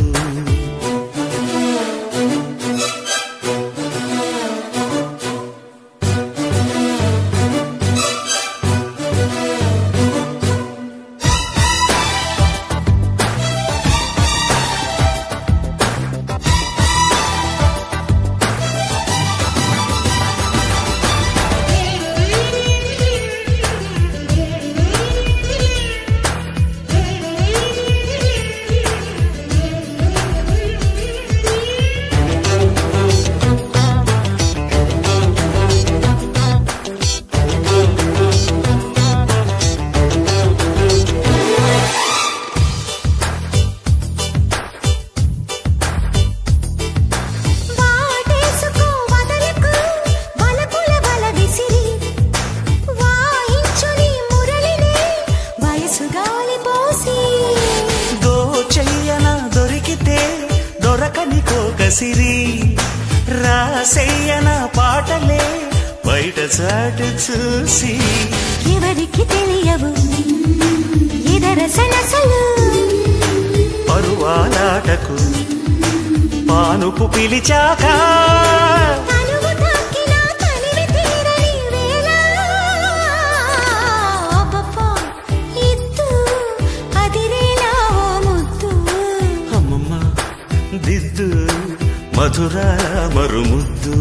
వాటేసుకో వదలకు వలపుల వల విసిరి వాయించుని మురళిని వయసు గాలి పోసి దోచెయ్యన దొరికితే దొరకని కోకసిరి రాసెయ్యన పాటలే బయట చాటు చూసి ఎవరికి తెలియవు ఇదర సనసలు పరువాలాటకు పానుపు పిలిచాక తనువు తాకిన తనివి తీరని వేళ అబ్బబ్బా ఇద్దు అదిరేలా ఓ ముద్దు అమ్మమ్మ దిద్దు మధురాల మరుముద్దు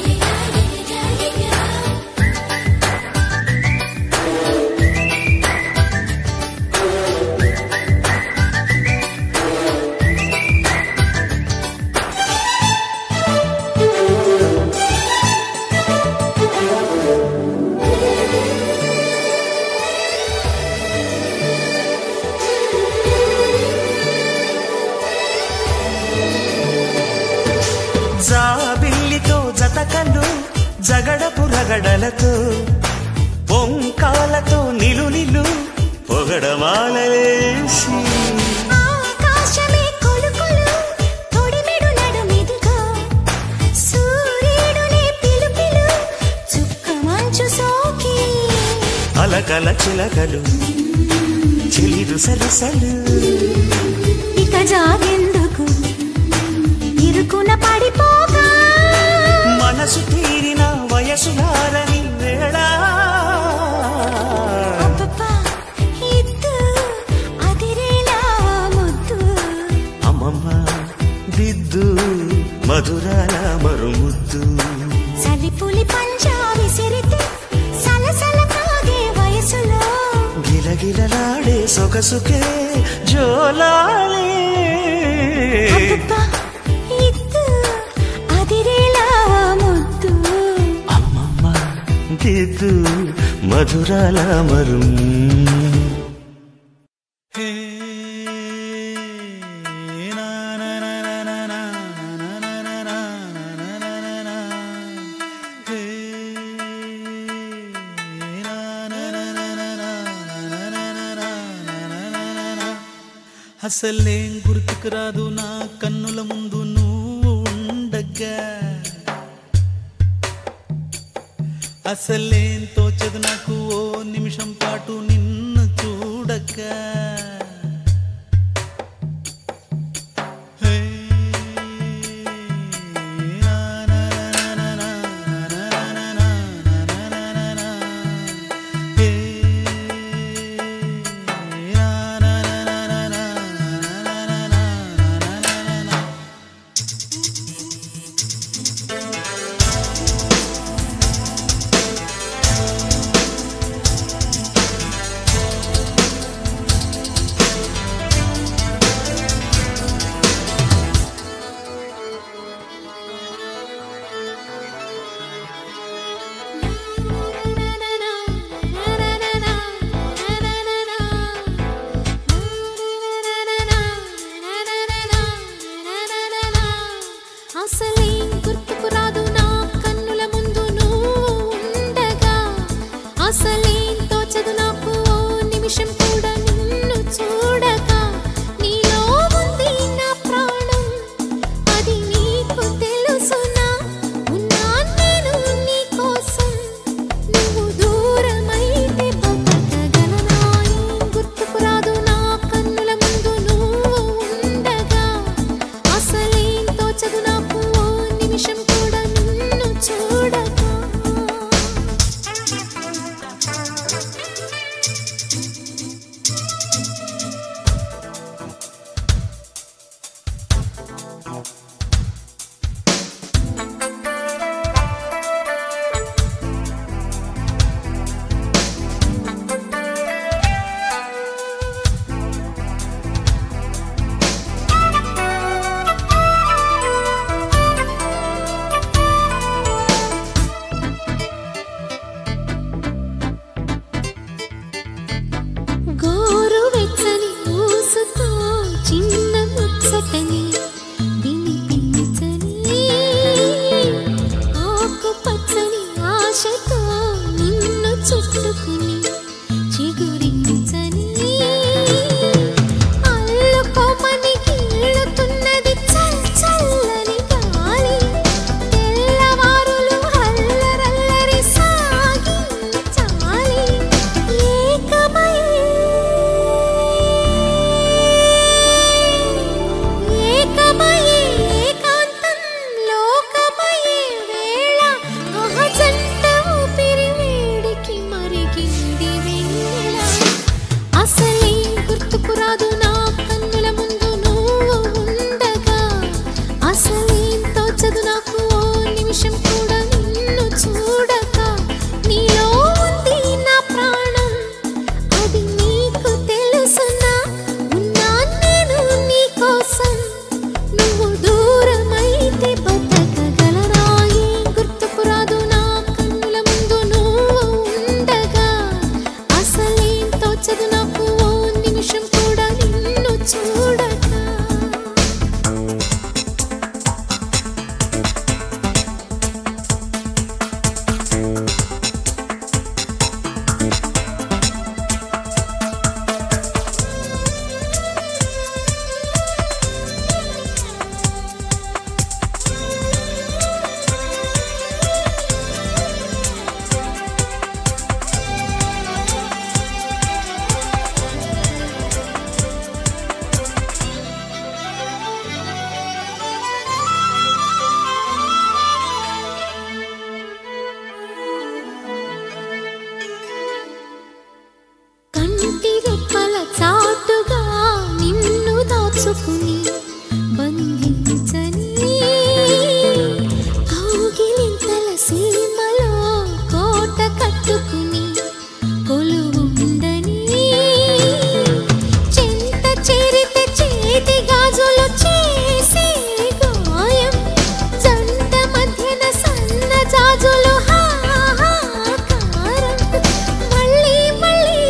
ఆ జగడపు రగడలతో పొంకాలతో నిలు నిలు పొగడమాలలేసి ఆకాశమే కొలుకొలు తొడిమెడు నడుమిదిగో సూర్యుడునే పిలుపిలు చుక్క మంచు సోకి అలకల చిలకలు చిలిరు సరసలు ఇక జాగెందుకు ఇరుకున పడిపోగా మనసు తీరిన వయసులారని వేళ అబ్బబ్బా, ఇద్దు అదిరేలా ముద్దు అమ్మమ్మ దిద్దు మధురాల మరుముద్దు చలిపులి పంజా విసిరితే సలసల కాగే వయసులో గిలగిలలాడే సొగసుకే జోలాలే అబ్బబ్బా, ఇద్దు అదిరేలా ముద్దు అమ్మమ్మ దిద్దు మధురాల మరుం అసలేం గుర్తుకు రాదు నా కన్నుల ముందు నువ్వు ఉండగా అసలేం తోచదు నాకు ఓ నిమిషం పాటు నిన్ను చూడగా హే, నా, నా, నా, నా, నా, నా, నా, నా, నా, నా, నా, నా, నా. హే, నా, నా, నా, నా, నా, నా, నా, నా, నా, నా, నా, నా, నా. అసలేం గుర్తుకు రాదు నా కన్నుల ముందు నువ్వు ఉండగా అసలేం తోచదు నాకు ఓ నిమిషం కూడా నిన్ను చూడగా నీలో ఉంది నా ప్రాణం అది నీకు తెలుసునా ఉన్నా నేను నీ కోసం నువ్వు దూరమైతే బతకగలనా ఏం గుర్తుకు రాదు నా కన్నుల ముందు నువ్వు ఉండగా అసలేం తోచదు నాకు ఓ నిమిషం కూడా నిన్ను చూడగా గోరు వెచ్చని ఊసుతో చిన్న ముచ్చటని వినిపించని ఆకు పచ్చని ఆశతో నిన్ను చుట్టుకుని చిగురించని అల్లుకోమని గిల్లుతున్నది చల్ చల్లని గాలి తెల్లవారులు అల్లరల్లరి సాగింది చాలి ఏకమై ఏకమయే ఏకాంతం లోకమయే వేళ ఆహ జంట ఊపిరి వేడికి మరిగింది కంటి రెప్పల చాటుగా నిన్ను దాచుకుని బంధించని కౌగిలింతల సీమలో కోట కట్టుకుని కొలువుండని చెంత చేరితే చేతి గాజులు చేసే గాయం జంట మధ్యన సన్న జాజులు హాహాకారం మళ్ళీ మళ్ళీ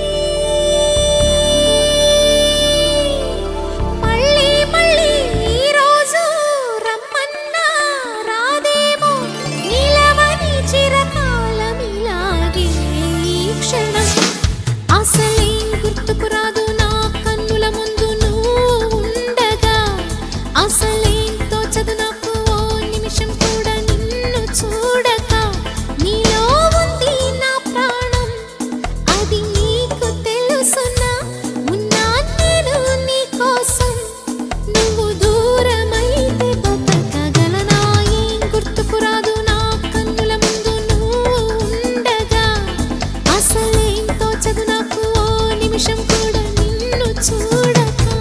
మళ్ళీ మళ్ళీ ఈ రోజు రమ్మన్నా రాదేమో నిలవని చిరకాలం ఇలాగే ఈ క్షణం అసలేం గుర్తుకు రాదు నా కన్నుల ముందు నువ్వు ఉండగా అసలేం తోచదు నాకు ఓ నిమిషం కూడా నిన్ను చూడక నీలో ఉంది నా ప్రాణం అది నీకు తెలుసునా ఉన్నా నేను నీ కోసం నువ్వు దూరమైతే బతకగలనా ఏం గుర్తుకు రాదు నా కన్నుల ముందు నువ్వు ఉండగా అసలేం తోచదు నాకు ఓ నిమిషం కూడా నిన్ను చూడక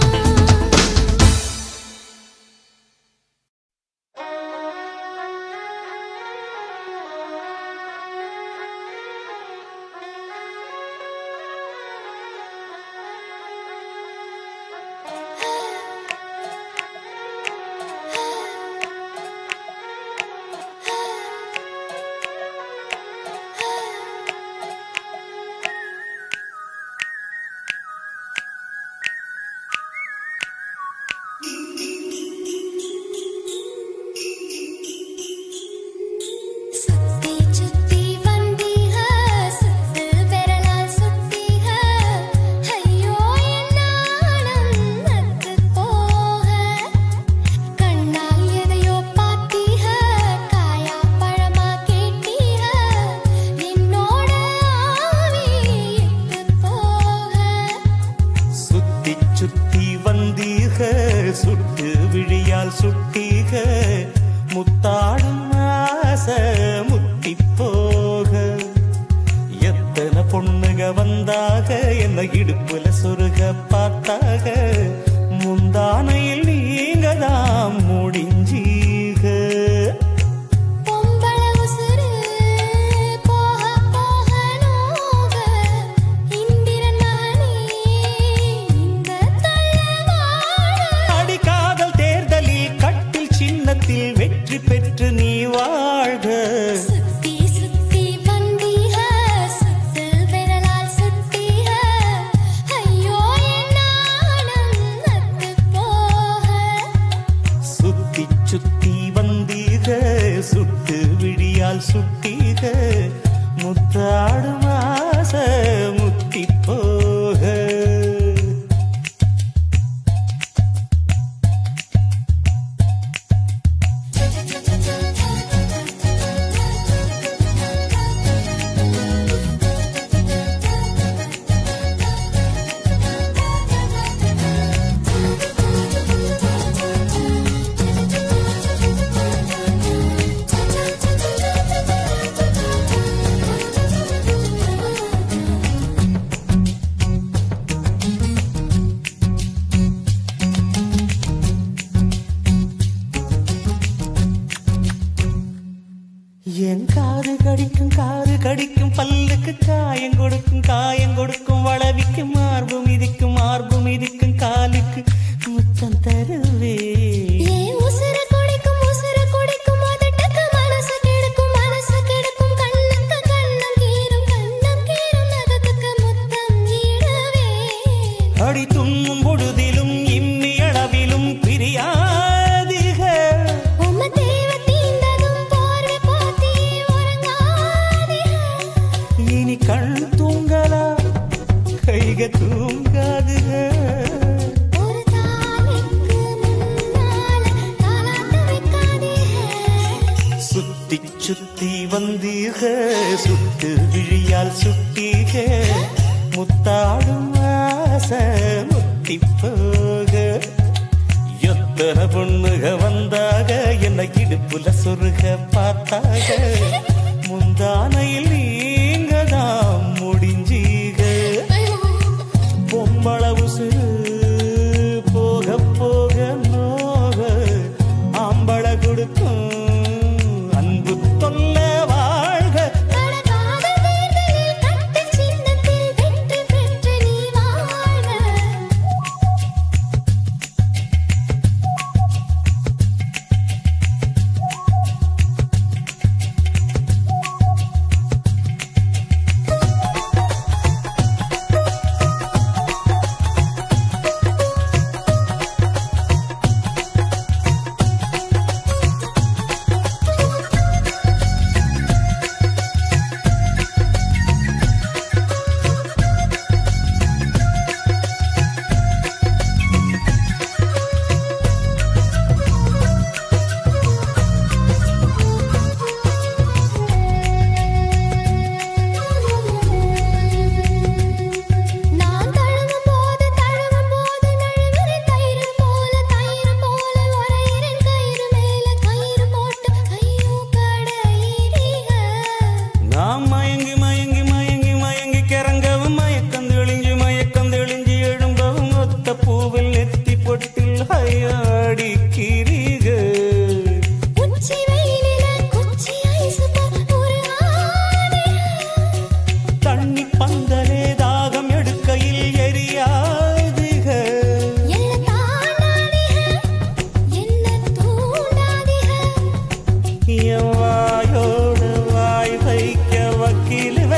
சுத்தி சுத்தி வந்தீக சுத்து விரலால் சுட்டீக ஐயோ என் நாணம் நத்து போக கண்ணால் எதையோ பார்த்தீக காயா பழமா கேட்டீக என்னோட ஆவி எட்டு போக சுத்தி சுத்தி வந்தீக சுட்டு விழியால் சுட்டீக முத்தாடும் ஆசை முத்தி போக எத்தனை பொண்ணுக வந்தாக என்ன இடுப்புல சொருக பார்த்தாக முந்தானையில் நீங்க தான் முடிஞ்சீக பொம்பள உசுரு போக போக நோக இந்திரன் மகனே இந்த தள்ளவாட அடி காதல் தேர்தலில் கட்டில் சின்னத்தில் வெற்றி பெற்று நீ வாழ்க சுத்தி சுத்தி வந்தீக சுத்து விரலால் சுட்டீக ஐயோ என் நாணம் நத்து போக சுத்தி சுத்தி வந்தீக சுட்டு விழியால் சுட்டீக முத்தாடும் ஆசை முத்தி போக என் காது கடிக்கும் காது கடிக்கும் பல்லுக்கு காயம் கொடுக்கும் காயம் கொடுக்கும் வளவிக்கும் மார்பு மிதிக்கும் மார்பு மிதிக்கும் காலுக்கு முத்தம் தருவே ஏன் உசுர குடிக்கும் உசுர குடிக்கும் அதட்டக்கு மனசு கெடுக்கும் மனசு கெடுக்கும் கண்ணுக்கு கண்ணம் கீரும் கண்ணம் கீரும் நகத்துக்கு முத்தம் ஈடவே அடி துண்ணும் பொழுதிலும் இம்மி அளவிலும் பிரியாதிக உம்ம தேவ தீண்டதும் போர்வை போத்தி உறங்காதீங்க இனி கண் தூங்கலா கைக தூங்காதுக ஒரு தாய்க்கு முன்னால தாலாட்டு வைக்காதீங்க சுத்தி சுத்தி வந்தீக சுட்டு விழியால் சுட்டீக முத்தாடும் ஆசை முத்தி போக எத்தனை பொண்ணுக வந்தாக என்ன இடுப்புல சொருக பார்த்தாக முந்தானையில் நீங்க தான் முடிஞ்சீக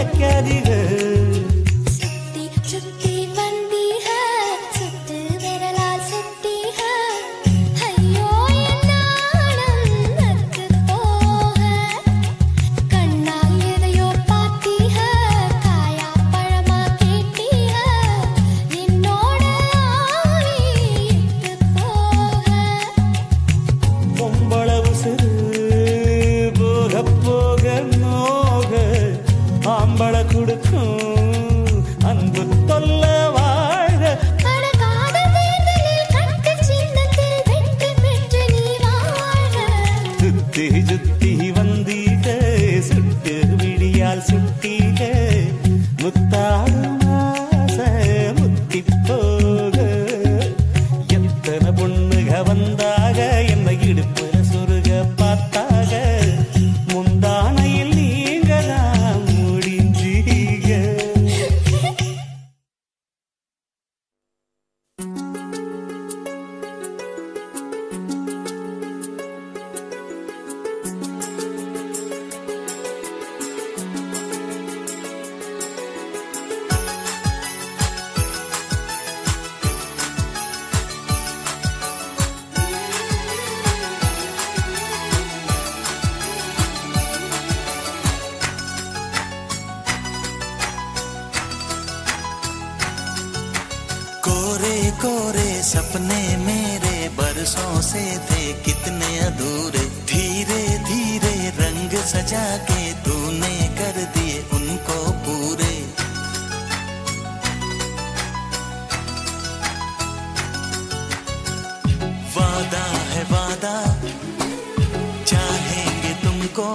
வைக்காதீங்க சுத்தி சுத்தி வந்தீக சுத்து விரலால் சுத்தீக ஐயோ என்னாலும் நத்து போக கண்ணால் எதையோ பார்த்தீக காயா பழமா கேட்டீக என்னோட ஆயிட்டு போக பொம்பளவு சிறு போக போக நோக ஆம்பள கொடுக்கும் அன்பு தொல்ல வாழ கடகாத தேர்தலில் கட்டு சின்னத்தில் வெற்றி பெற்று நீ வாழ சுத்தி சுத்தி வந்தீக சுட்டு விடியால் சுட்டீக முத்தாடும் ஆசை முத்தி போக எத்தனை பொண்ணுக வந்தாக என்ன இடுப்புல சொருக பார்த்தாக முந்தானையில் நீங்க தான் முடிஞ்சீங்க कोरे कोरे सपने मेरे बरसों से थे कितने अधूरे धीरे धीरे रंग सजा के तूने कर दिए उनको पूरे वादा है वादा चाहेंगे तुमको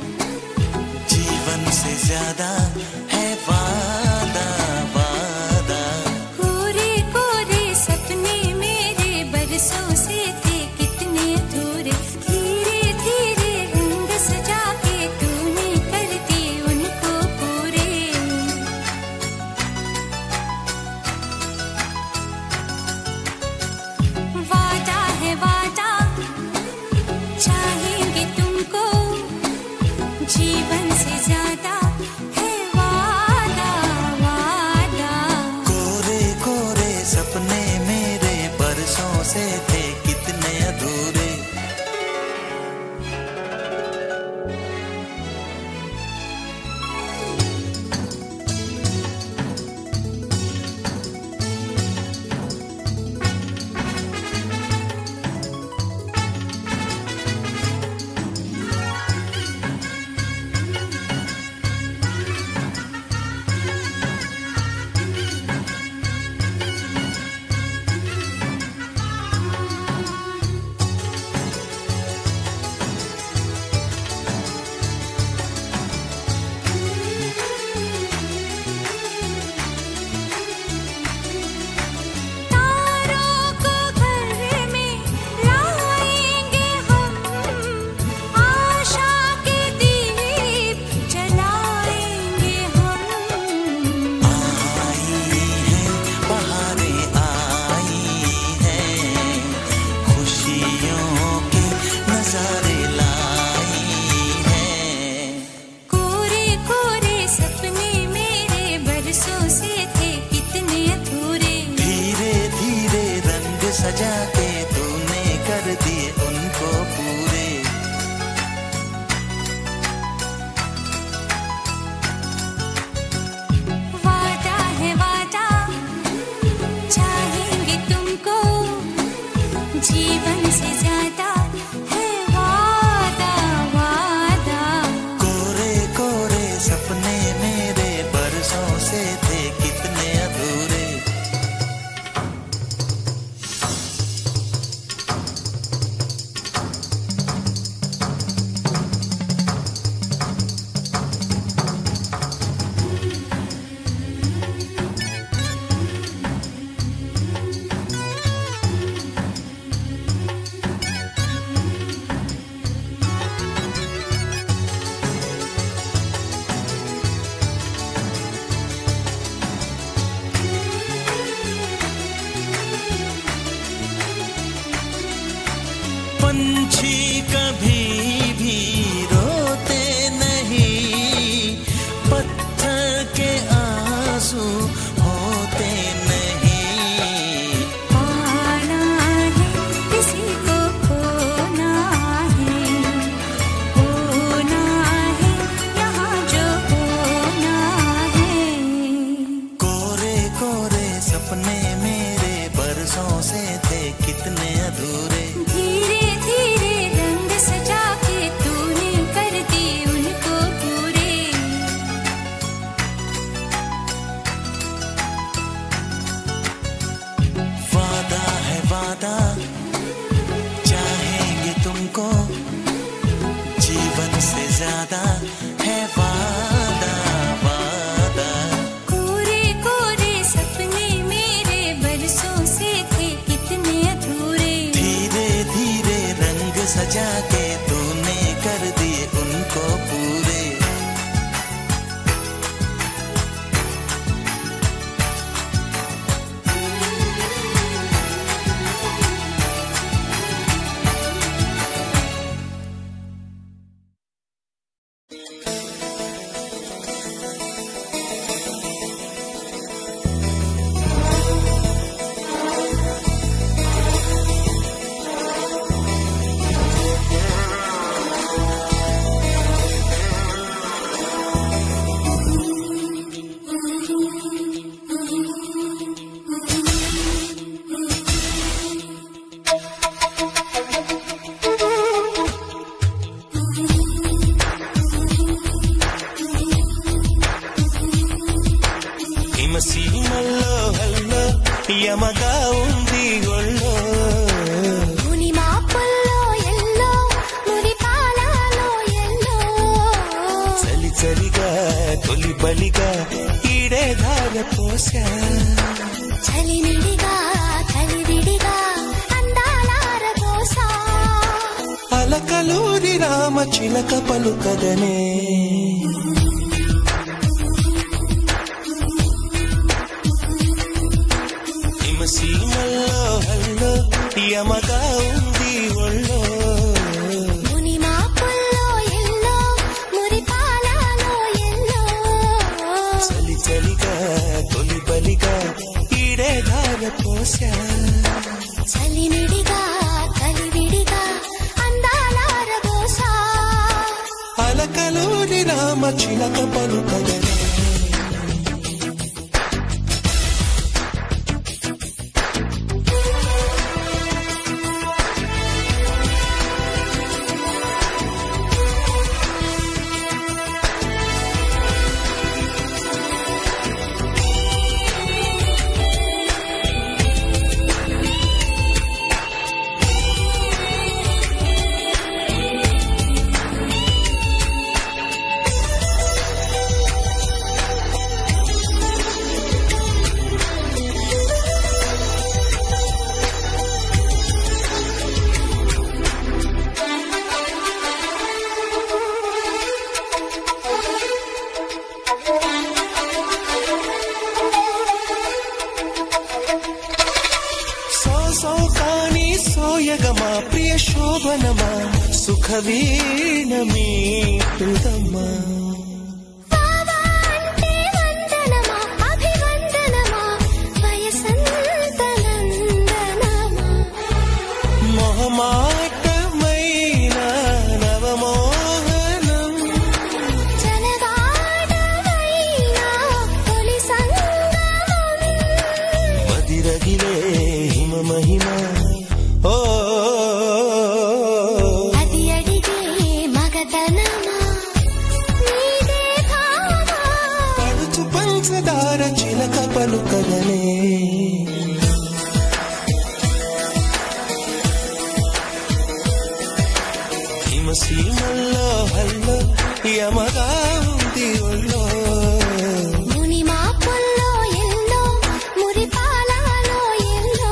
जीवन से ज्यादा है वादा वादा कोरे कोरे सपने मेरे बरसों से थे कितने अधूरे धीरे धीरे रंग सजा के तूने कर दिए उनको पूरे वादा है वादा चाहेंगे तुमको जीवन से ज्यादा है वादा वादा कोरे कोरे सपने मेरे बरसों से थे कितने अधूरे तारों को घर में लाएंगे हम आशा के दीप जलाएंगे हम आई है बहारें आई हैं खुशियों के नजारे लाई हैं कोरे कोरे सपने मेरे बरसों से थे कितने अधूरे धीरे धीरे रंग सजा के तूने कर दिए उनको पूरे वादा है वादा चाहेंगे तुमको जीवन से ज्यादा है वादा वादा कोरे कोरे सपने मेरे बरसों से थे कितने अधूरे సీమల్లో హల్లో యమగా ఉంది ఒళ్ళో ముని మాపుల్లో ఎల్లో మురి పాలలో ఎల్లో చలి చలిగా తొలి బలిగా ఈడే ధార పోసా చలిమిడిగా కలివిడిగా అందాలార దోసా అలకలూరి రామ చిలక పలుకదనే హిమసీమల్లో హల్లో యమగా ఉంది ఒళ్ళో ముని మాపుల్లో ఎల్లో మురి పాలలో ఎల్లో చలి చలిగా తొలి బలిగా ఈడే ధార పోసా చలిమిడిగా కలివిడిగా అందాలార దోసా అలకలూరి రామ చిలక పలుకదనే సో సో కాని సోయగమా ప్రియ శోభనమా సుఖ వీణ మీటుదమ్మా బావా అంటే వందనమా అభివందనమా వయసంత నందనమా మొహమాటమైన నవమోహనం జనగాడవైనా తొలి సంగమం మదిరగిలే హిమ మహిమ ఓ అది అడిగే మగతనమా నీదే భావా పడుచు పంచదార చిలక పలుకదనే హిమసీమల్లో హల్లో యమగా ఉంది ఒళ్ళో ముని మాపుల్లో ఎల్లో మురి పాలలో ఎల్లో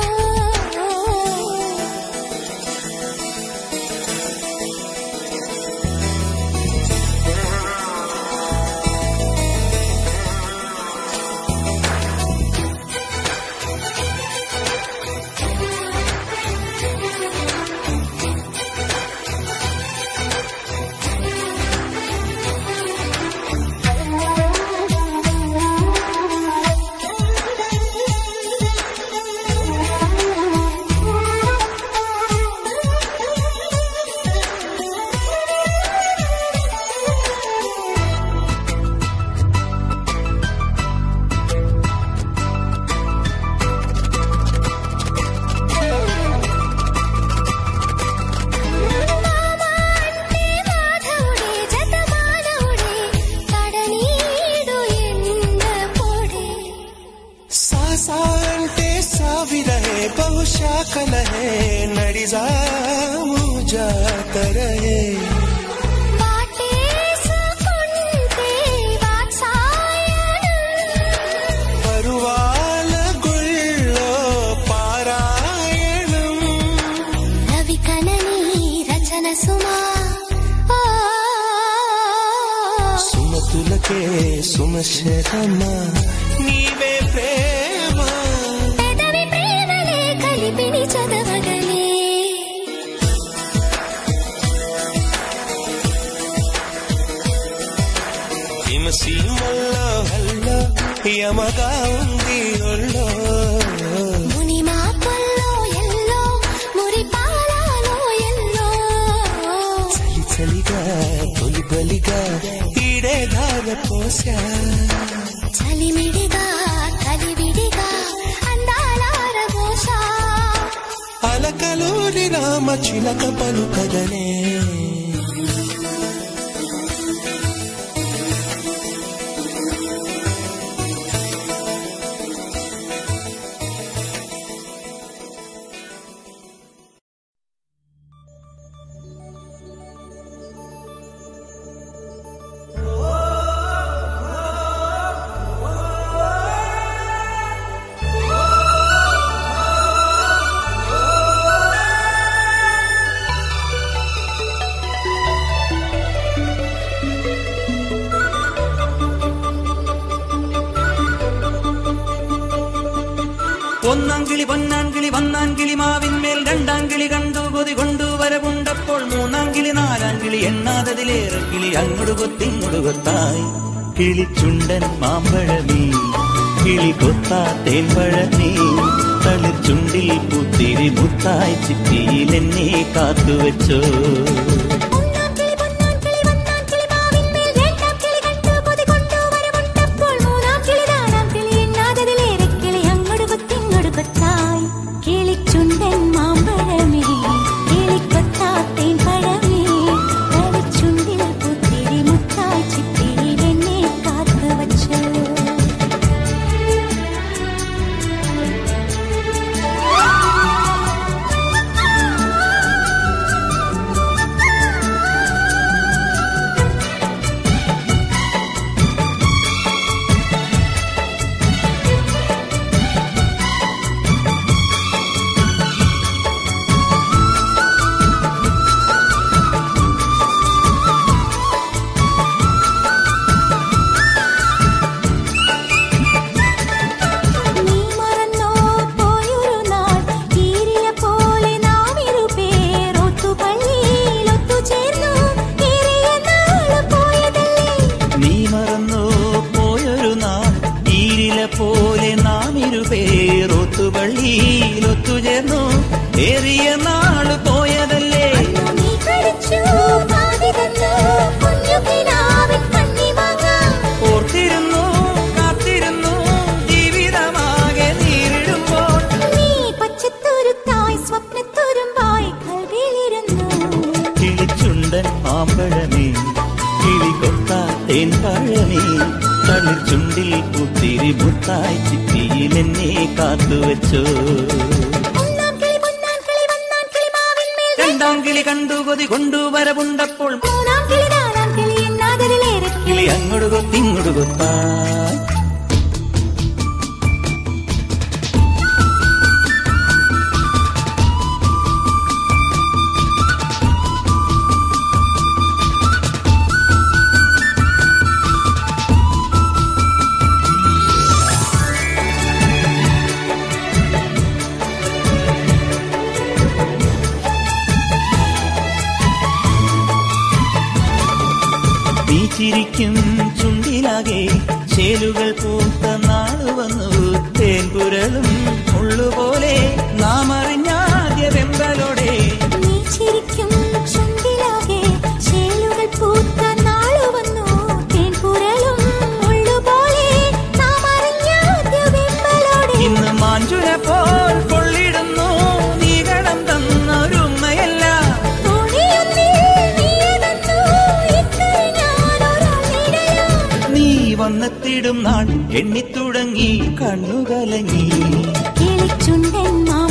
మామాంటే మాధవుడే జత మానవుడే కడనీడు ఎండ పొడే సాసా అంటే ಸಾವಿರಹೇ ಬಹುಶಾಖಲಹೇ ನಡಿಜಾಮು ಜಾತರಹೇ వాటేసుకుంటే వాత్సాయనం పరువాల గుళ్ళో పారాయణం రవి కనని రచన సుమా ఓ సుమతులకే సుమశరమ నీవే ప్రేమ పెదవి ప్రేమలే కలిపిని చదవగలే హిమసీమల్లో హల్లో యమగా ఉంది ఒళ్ళో ముని మాపుల్లో ఎల్లో మురి పాలలో ఎల్లో చలి చలిగా తొలి బలిగా ఈడే ధార పోసా చలిమిడిగా కలివిడిగా అందాలార గోషా అలకలూరి రామ చిలక పలుకదనే ഒന്നാം കിളി പൊന്നാം കിളി വന്നാം കിളി മാവിന്മേൽ രണ്ടാം കിളി കണ്ടു കൊതി കൊണ്ടു വരവുണ്ടപ്പോൾ മൂന്നാം കിളി നാലാം കിളി എണ്ണാതതിലേറെ കിളി അങ്ങോട്ട് കൊത്തിങ്ങോട്ട് കൊത്തായി കിളിച്ചുണ്ടൻ മാമ്പഴമീ കിളി കൊത്താ തേൻപഴമീ തളിച്ചുണ്ടിൽ പുത്തിരി മുത്തായി ചിപ്പിയിൽ എന്നെ കാത്തുവെച്ചോ ഒന്നാം കിളി പൊന്നാം കിളി വന്നാം കിളി മാവിന്മേൽ രണ്ടാം കിളി കണ്ടു കൊതി കൊണ്ടു വരവുണ്ടപ്പോൾ മൂന്നാം കിളി നാലാം കിളി എണ്ണാതതിലേറെ കിളി അങ്ങോട്ട് കൊത്തിങ്ങോട്ട് കൊത്തായി കിളിച്ചുണ്ടൻ മാമ്പഴമേ കിളിക്കൊത്താത്തേൻ പഴമേ തളിച്ചുണ്ടിൽ പുത്തിരി മുത്തായി ചിപ്പിയിൽ എന്നെ കാത്തു വച്ചു നീ മറന്നോ പോയൊരു നാൾ ഈരില പോലെ നാം ഇരുപേർ ഒത്തുപള്ളിയിൽ ഒത്തുചേർന്നു ഏറിയ നാള് പോയതല്ലേ നീ മറന്നു പോയൊരു നാൾ ഈരില പോലെ നാം ഇരുപേരൊത്തുപള്ളിയിൽ ഒത്തുചേർന്നു ഏറിയ നാള് പോയതല്ലേ അന്നു നീ കടിച്ചു പാതി തന്നു കുഞ്ഞു കിനാവിൻ കണ്ണിമാങ്ങ ഓർത്തിരുന്നു കാത്തിരുന്നു ജീവിതമാകെ നേരിടുമ്പോൾ നീ പച്ചത്തുരുത്തായി സ്വപ്നത്തുരുമ്പായി കൽവിലിരുന്നു കിളിച്ചുണ്ടൻ മാമ്പഴമേ കിളികൊത്ത തേൻ പഴമേ തളിർച്ചുണ്ടിൽ പുത്തിരി മുത്തായി ചിപ്പിയിൽ എന്നെ കാത്തുവെച്ചോ ഒന്നാം കിളി പൊന്നാം കിളി വന്നാം കിളി മാവിന്മേൽ രണ്ടാം കിളി കണ്ടു കൊതി കൊണ്ടുവരവുണ്ടപ്പോൾ മൂന്നാം കിളി നാലാം കിളി എന്നാതിലേറെ കിളി അങ്ങോട്ട് കൊത്തിങ്ങോട്ട് കൊത്തായി നീ ചിരിക്കും ചുണ്ടിലാകെ ചേലുകൾ പൂത്ത നാള് വന്നു തേൻപുരളും ഉള്ളുപോലെ നാം അറിഞ്ഞാദ്യ വെമ്പലോടെ നീ ചിരിക്കും ചുണ്ടിലാകെ ചേലുകൾ പൂത്ത നാളു വന്നു തേൻപുരളും ഉള്ളുപോലെ നാം അറിഞ്ഞാദ്യ വെമ്പലോടെ ഇന്ന് മാഞ്ചുര പോൽ കൊള്ളിടുന്നു നീ കടം തന്നൊരുമ്മയല്ല തോണിയൊന്നിൽ നീയകന്നു, ഇക്കരെ ഞാനൊരാളിടയാ. നീ വന്നെത്തിടും നാൾ എണ്ണിത്തുടങ്ങി കണ്ണുകലങ്ങി കിളിച്ചുണ്ടൻ മാ